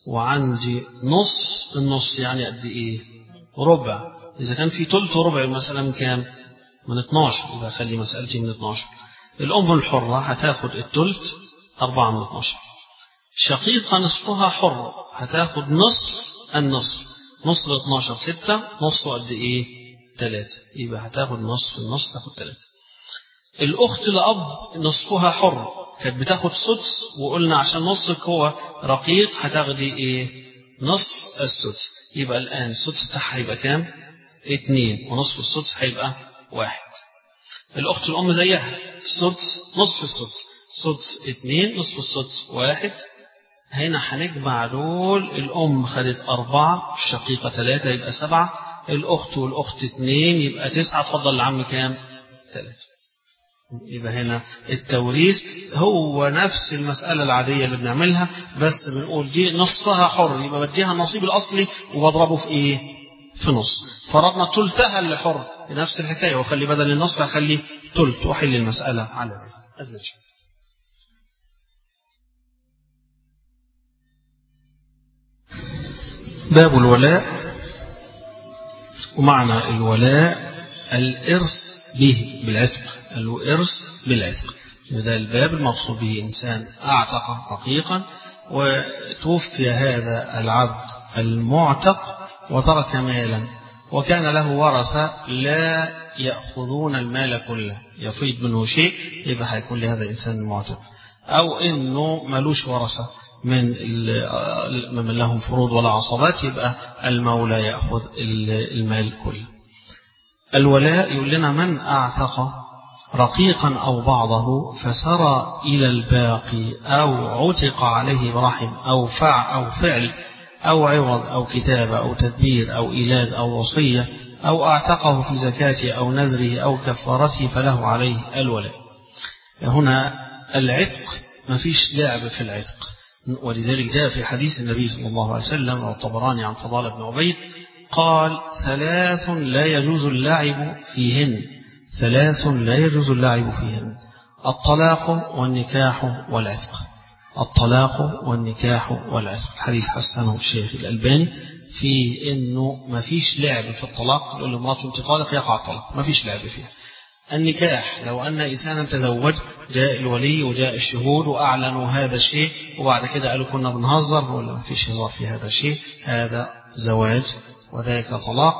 وعندي نص النص يعني قد إيه ربع إذا كان في تلت وربع مثلا من كام من 12 يبقى خلي مسألتي من 12 الأم الحرة هتاخد التلت أربعة من 12 شقيقة نصفها حر هتاخد نصف النصف نصف ال 12 ستة نصه قد إيه؟ ثلاثة يبقى هتاخد نصف النصف تاخد ثلاثة الأخت لأب نصفها حر كانت بتاخد سدس وقلنا عشان نصك هو رقيق هتاخدي إيه؟ نصف السدس يبقى الآن السدس بتاعها هيبقى كام؟ اتنين ونصف السدس هيبقى واحد الأخت الأم زيها السدس نصف السدس سدس اتنين نصف السدس واحد هنا هنجمع دول الأم خدت أربعة الشقيقة ثلاثة يبقى سبعة الأخت والأخت اتنين يبقى تسعة تفضل العم كام؟ ثلاثة يبقى هنا التوريث هو نفس المسألة العادية اللي بنعملها بس بنقول دي نصفها حر يبقى بديها النصيب الأصلي وبضربه في إيه؟ في نص فرضنا تلتها اللي حر نفس الحكاية وخلي بدل النصف هخلي تلت وحل المسألة على ذلك أزل باب الولاء ومعنى الولاء الإرث به بالعتق الإرث بالعتق ده الباب المقصود به إنسان أعتق رقيقا وتوفي هذا العبد المعتق وترك مالا وكان له ورثة لا يأخذون المال كله يفيض منه شيء يبقى هيكون لهذا الإنسان المعتق أو إنه ملوش ورثة من من لهم فروض ولا عصبات يبقى المولى يأخذ المال كله الولاء يقول لنا من أعتق رقيقا أو بعضه فسرى إلى الباقي أو عتق عليه برحم أو فع أو فعل أو عوض أو كتابة أو تدبير أو إيلاد أو وصية أو أعتقه في زكاته أو نذره أو كفارته فله عليه الولاء هنا العتق ما فيش لعب في العتق ولذلك جاء في حديث النبي صلى الله عليه وسلم أو الطبراني عن فضال بن عبيد قال ثلاث لا يجوز اللعب فيهن ثلاث لا يجوز اللعب فيهن الطلاق والنكاح والعتق الطلاق والنكاح والعتق الحديث حسنه الشيخ الألباني في انه ما فيش لعب في الطلاق يقول لمراته انت طالق يقع الطلاق ما فيش لعب فيها النكاح لو أن إنسانا تزوج جاء الولي وجاء الشهود وأعلنوا هذا الشيء وبعد كده قالوا كنا بنهزر ولا ما فيش هزار في هذا الشيء هذا زواج وذلك طلاق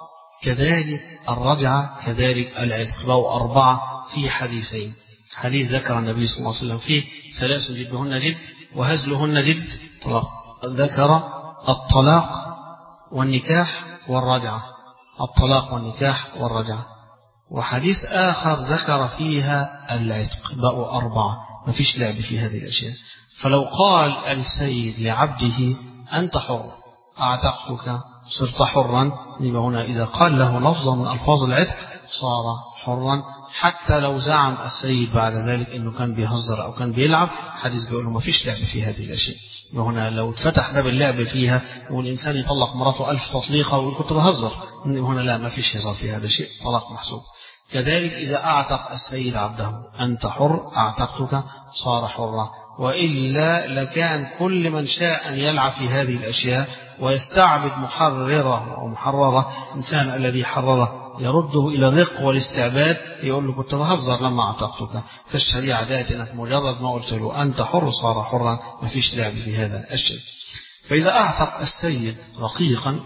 كذلك الرجعة كذلك العتق بقوا أربعة في حديثين حديث ذكر النبي صلى الله عليه وسلم فيه ثلاث جدهن جد وهزلهن جد طلاق ذكر الطلاق والنكاح والرجعة الطلاق والنكاح والرجعة وحديث آخر ذكر فيها العتق بقوا أربعة ما فيش لعب في هذه الأشياء فلو قال السيد لعبده أنت حر أعتقتك صرت حرا يبقى هنا إذا قال له لفظا من ألفاظ العتق صار حرا حتى لو زعم السيد بعد ذلك أنه كان بيهزر أو كان بيلعب حديث بيقول له ما فيش لعب في هذه الأشياء وهنا لو اتفتح باب اللعب فيها والإنسان يطلق مراته ألف تطليقة ويقول كنت بهزر هنا لا ما فيش هزار في هذا الشيء طلاق محسوب كذلك إذا أعتق السيد عبده أنت حر أعتقتك صار حرا وإلا لكان كل من شاء أن يلعب في هذه الأشياء ويستعبد محررة أو محررة إنسان الذي حرره يرده إلى الرق والاستعباد يقول له كنت بهزر لما أعتقتك فالشريعة ذات أنك مجرد ما قلت له أنت حر صار حرا ما فيش لعب في هذا الشيء فإذا أعتق السيد رقيقا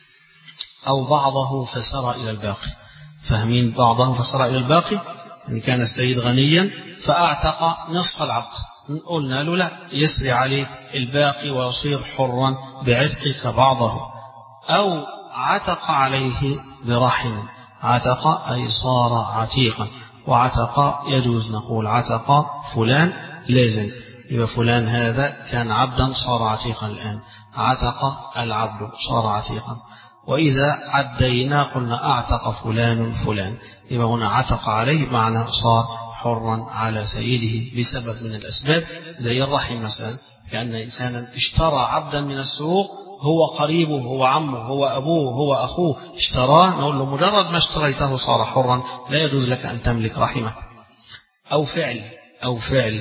أو بعضه فسر إلى الباقي فاهمين بعضه فسر إلى الباقي إن كان السيد غنيا فأعتق نصف العبد قلنا له لا يسري عليه الباقي ويصير حرا بعتقك بعضه أو عتق عليه برحم عتق أي صار عتيقا وعتق يجوز نقول عتق فلان لازم يبقى فلان هذا كان عبدا صار عتيقا الآن عتق العبد صار عتيقا وإذا عدينا قلنا أعتق فلان فلان يبقى هنا عتق عليه معنى صار حرا على سيده بسبب من الأسباب زي الرحم مثلا كأن إنسانا اشترى عبدا من السوق هو قريبه هو عمه هو أبوه هو أخوه اشتراه نقول له مجرد ما اشتريته صار حرا لا يجوز لك أن تملك رحمه أو فعل أو فعل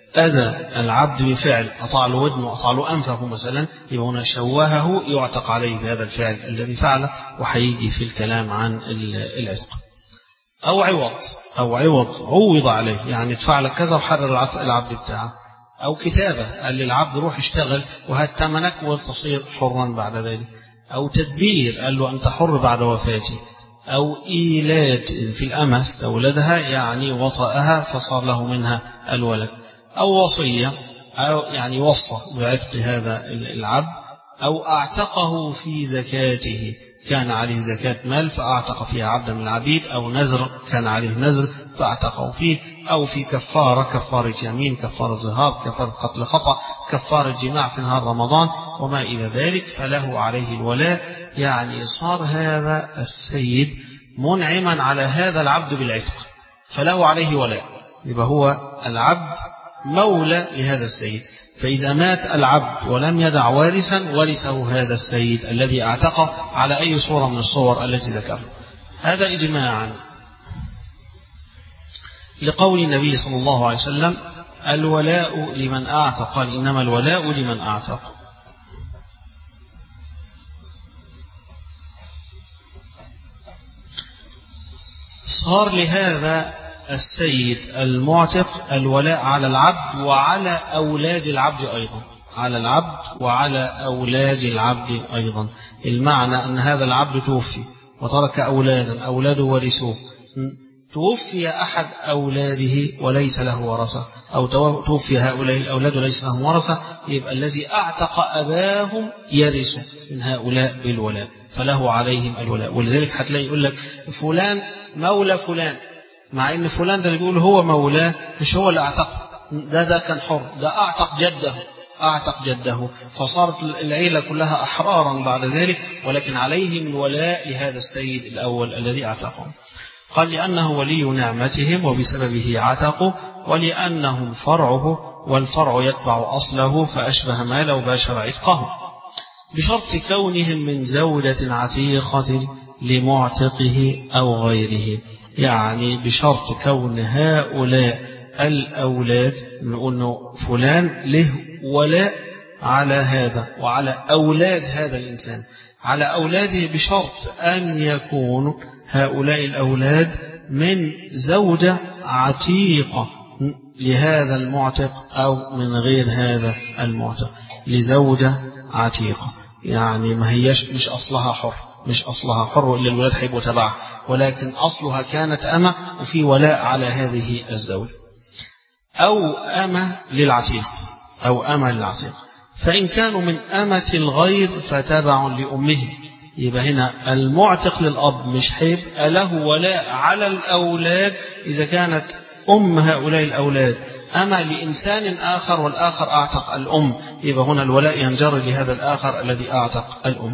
أذى العبد بفعل أطاع له ودنه وأطاع له أنفه مثلا يبقى هنا شوهه يعتق عليه بهذا الفعل الذي فعله وهيجي في الكلام عن العتق أو عوض أو عوض عوض عليه يعني ادفع لك كذا وحرر العبد بتاعه أو كتابة قال للعبد روح اشتغل وهات ثمنك وتصير حرا بعد ذلك أو تدبير قال له أنت حر بعد وفاتي أو إيلاد في الأمة استولدها يعني وطأها فصار له منها الولد أو وصية أو يعني وصى بعتق هذا العبد أو أعتقه في زكاته كان عليه زكاة مال فأعتق فيها عبدا من العبيد أو نذر كان عليه نذر فأعتقه فيه أو في كفارة كفارة يمين كفارة زهاب كفارة قتل خطأ كفارة جماع في نهار رمضان وما إلى ذلك فله عليه الولاء يعني صار هذا السيد منعما على هذا العبد بالعتق فله عليه ولاء يبقى هو العبد مولى لهذا السيد فإذا مات العبد ولم يدع وارثا ورثه هذا السيد الذي اعتقه على أي صورة من الصور التي ذكرها هذا إجماعا لقول النبي صلى الله عليه وسلم الولاء لمن أعتق قال إنما الولاء لمن أعتق صار لهذا السيد المعتق الولاء على العبد وعلى أولاد العبد أيضا على العبد وعلى أولاد العبد أيضا المعنى أن هذا العبد توفي وترك أولادا أولاده ورثوه توفي أحد أولاده وليس له ورثة أو توفي هؤلاء الأولاد وليس لهم ورثة يبقى الذي أعتق أباهم يرث من هؤلاء بالولاء فله عليهم الولاء ولذلك هتلاقي يقول لك فلان مولى فلان مع ان فلان ده اللي بيقول هو مولاه مش هو اللي اعتقه ده ده كان حر ده اعتق جده اعتق جده فصارت العيله كلها احرارا بعد ذلك ولكن عليهم الولاء لهذا السيد الاول الذي اعتقهم قال لانه ولي نعمتهم وبسببه عتقوا ولانهم فرعه والفرع يتبع اصله فاشبه ما لو باشر عتقه بشرط كونهم من زوجة عتيقة لمعتقه أو غيره يعني بشرط كون هؤلاء الأولاد نقول إنه فلان له ولاء على هذا وعلى أولاد هذا الإنسان على أولاده بشرط أن يكونوا هؤلاء الأولاد من زوجة عتيقة لهذا المعتق أو من غير هذا المعتق لزوجة عتيقة يعني ما هيش مش أصلها حر مش أصلها حر إلا الولاد هيبقوا تبعها ولكن أصلها كانت أمة وفي ولاء على هذه الزوجة أو أمة للعتيق أو أمة للعتيق فإن كانوا من أمة الغير فتبع لأمه يبقى هنا المعتق للأب مش هيبقى له ولاء على الأولاد إذا كانت أم هؤلاء الأولاد أما لإنسان آخر والآخر أعتق الأم يبقى هنا الولاء ينجر لهذا الآخر الذي أعتق الأم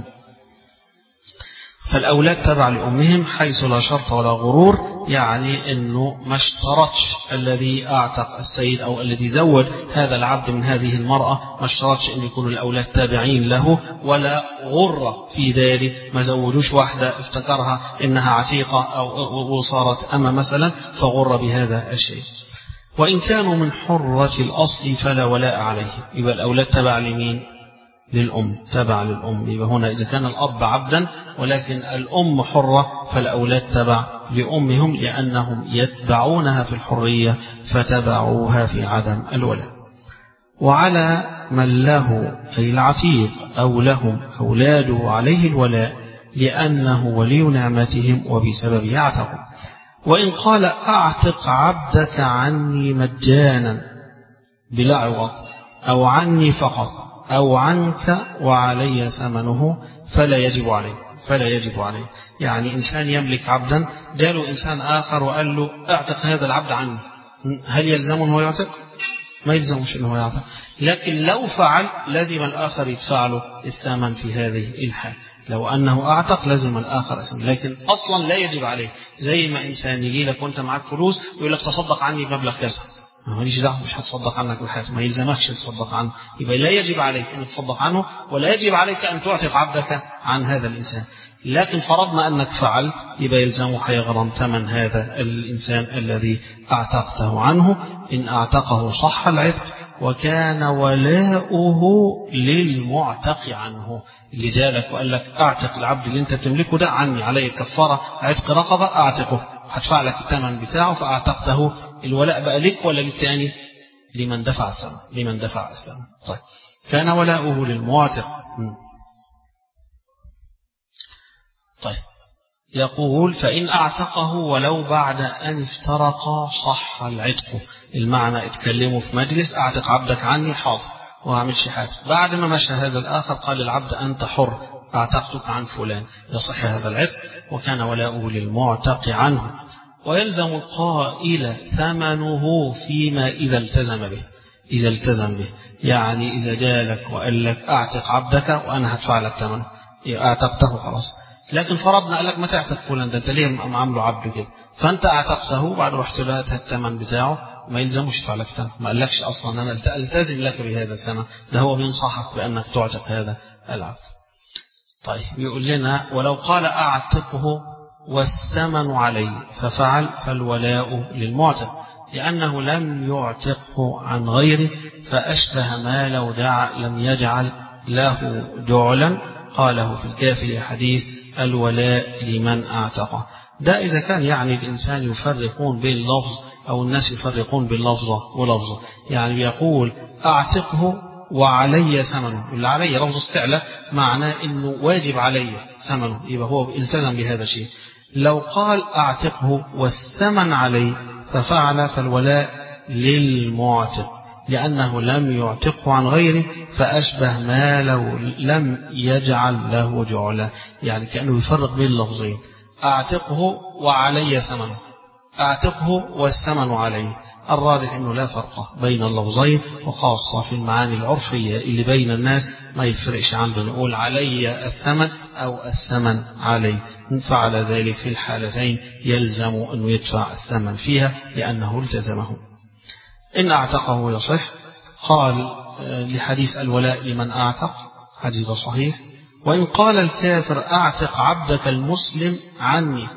فالأولاد تبع لأمهم حيث لا شرط ولا غرور يعني أنه ما اشترطش الذي أعتق السيد أو الذي زوج هذا العبد من هذه المرأة ما اشترطش أن يكون الأولاد تابعين له ولا غرة في ذلك ما زوجوش واحدة افتكرها إنها عتيقة أو وصارت أما مثلا فغر بهذا الشيء وإن كانوا من حرة الأصل فلا ولاء عليه يبقى الأولاد تبع لمين للأم تبع للأم يبقى هنا إذا كان الأب عبدا ولكن الأم حرة فالأولاد تبع لأمهم لأنهم يتبعونها في الحرية فتبعوها في عدم الولاء وعلى من له أي العتيق أو لهم أولاده عليه الولاء لأنه ولي نعمتهم وبسببه اعتقوا وإن قال أعتق عبدك عني مجانا بلا عوض أو عني فقط أو عنك وعلي ثمنه فلا يجب عليه فلا يجب عليه يعني إنسان يملك عبدا جاله إنسان آخر وقال له اعتق هذا العبد عني هل يلزمه أنه يعتق؟ ما يلزمش أنه يعتق لكن لو فعل لازم الآخر يدفع له الثمن في هذه الحال لو أنه أعتق لازم الآخر أسم لكن أصلا لا يجب عليه زي ما إنسان يجي لك وأنت معك فلوس ويقول لك تصدق عني بمبلغ كذا ماليش دعوه مش هتصدق عنك بحياته ما يلزمكش تصدق عنه يبقى لا يجب عليك ان تصدق عنه ولا يجب عليك ان تعتق عبدك عن هذا الانسان لكن فرضنا انك فعلت يبقى يلزمه هيغرم ثمن هذا الانسان الذي اعتقته عنه ان اعتقه صح العتق وكان ولاؤه للمعتق عنه اللي جالك وقال لك اعتق العبد اللي انت تملكه ده عني علي كفاره عتق رقبه اعتقه هدفع لك الثمن بتاعه فاعتقته الولاء بقى لك ولا للثاني لمن دفع الثمن لمن دفع الثمن طيب كان ولاؤه للمعتق طيب يقول فإن أعتقه ولو بعد أن افترقا صح العتق المعنى اتكلموا في مجلس أعتق عبدك عني حاضر وأعملش حاجة بعد ما مشى هذا الآخر قال العبد أنت حر أعتقتك عن فلان يصح هذا العتق وكان ولاؤه للمعتق عنه ويلزم القائل ثمنه فيما إذا التزم به إذا التزم به يعني إذا جالك وقال لك أعتق عبدك وأنا هدفع لك ثمنه أعتقته خلاص لكن فرضنا قال لك ما تعتق فلان ده انت ليه معامله عبد كده فانت اعتقته بعد رحت له الثمن بتاعه ما يلزمش يدفع لك ثمن ما قالكش اصلا انا التزم لك بهذا الثمن ده هو بينصحك بانك تعتق هذا العبد طيب يقول لنا ولو قال اعتقه والثمن علي ففعل فالولاء للمعتق لأنه لم يعتقه عن غيره فأشبه ما لو دعا لم يجعل له جعلا قاله في الكافي حديث الولاء لمن أعتقه ده إذا كان يعني الإنسان يفرقون بين اللفظ أو الناس يفرقون بين لفظة ولفظة يعني بيقول أعتقه وعلي ثمنه اللي علي لفظ استعلى معناه أنه واجب علي ثمنه يبقى هو التزم بهذا الشيء لو قال أعتقه والثمن علي ففعل فالولاء للمعتق لأنه لم يعتقه عن غيره فأشبه ما لو لم يجعل له جعلا يعني كأنه يفرق بين اللفظين أعتقه وعلي ثمنه أعتقه والثمن عليه الراجح أنه لا فرق بين اللفظين وخاصة في المعاني العرفية اللي بين الناس ما يفرقش عنده نقول علي الثمن أو الثمن علي إن فعل ذلك في الحالتين يلزم أنه يدفع الثمن فيها لأنه التزمه إن أعتقه يصح قال لحديث الولاء لمن أعتق حديث صحيح وإن قال الكافر أعتق عبدك المسلم عني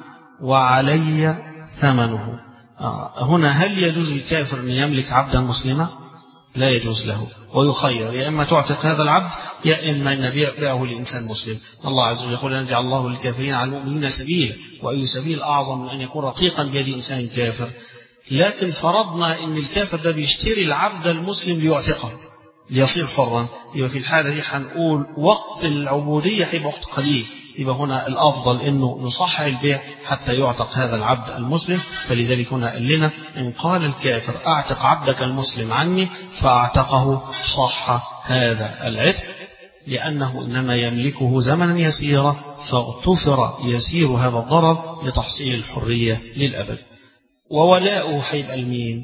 وعلي ثمنه هنا هل يجوز للكافر أن يملك عبدا مسلما لا يجوز له ويخير يا إما تعتق هذا العبد يا إما أن بيعه لإنسان مسلم الله عز وجل يقول نجعل الله للكافرين على المؤمنين سبيلا وأي سبيل أعظم من أن يكون رقيقا بيد إنسان كافر لكن فرضنا ان الكافر ده بيشتري العبد المسلم ليعتقه ليصير حرا يبقى في الحالة دي هنقول وقت العبودية هيبقى وقت قليل يبقى هنا الأفضل أنه نصحح البيع حتى يعتق هذا العبد المسلم فلذلك هنا قال لنا إن قال الكافر أعتق عبدك المسلم عني فأعتقه صح هذا العتق لأنه إنما يملكه زمنا يسيرا فاغتفر يسير هذا الضرر لتحصيل الحرية للأبد وولاؤه هيبقى لمين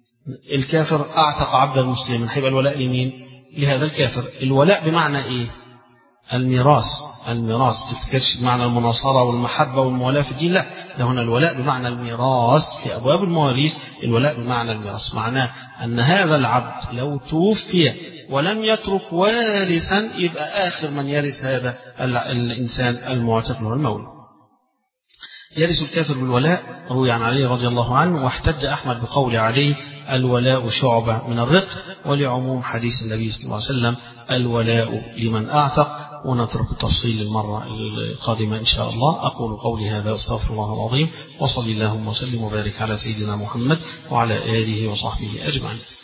الكافر أعتق عبد المسلم هيبقى الولاء لمين لهذا الكافر الولاء بمعنى إيه الميراث الميراث تفتكرش بمعنى المناصرة والمحبة والموالاة في الدين لا ده هنا الولاء بمعنى الميراث في أبواب المواريث الولاء بمعنى الميراث معناه أن هذا العبد لو توفي ولم يترك وارثا يبقى آخر من يرث هذا الإنسان المعتق هو المولى يرث الكافر بالولاء روي عن علي رضي الله عنه واحتج أحمد بقول علي الولاء شعبة من الرق ولعموم حديث النبي صلى الله عليه وسلم الولاء لمن أعتق ونترك التفصيل المرة القادمة إن شاء الله أقول قولي هذا أستغفر الله العظيم وصلي اللهم وسلم وبارك على سيدنا محمد وعلى آله وصحبه أجمعين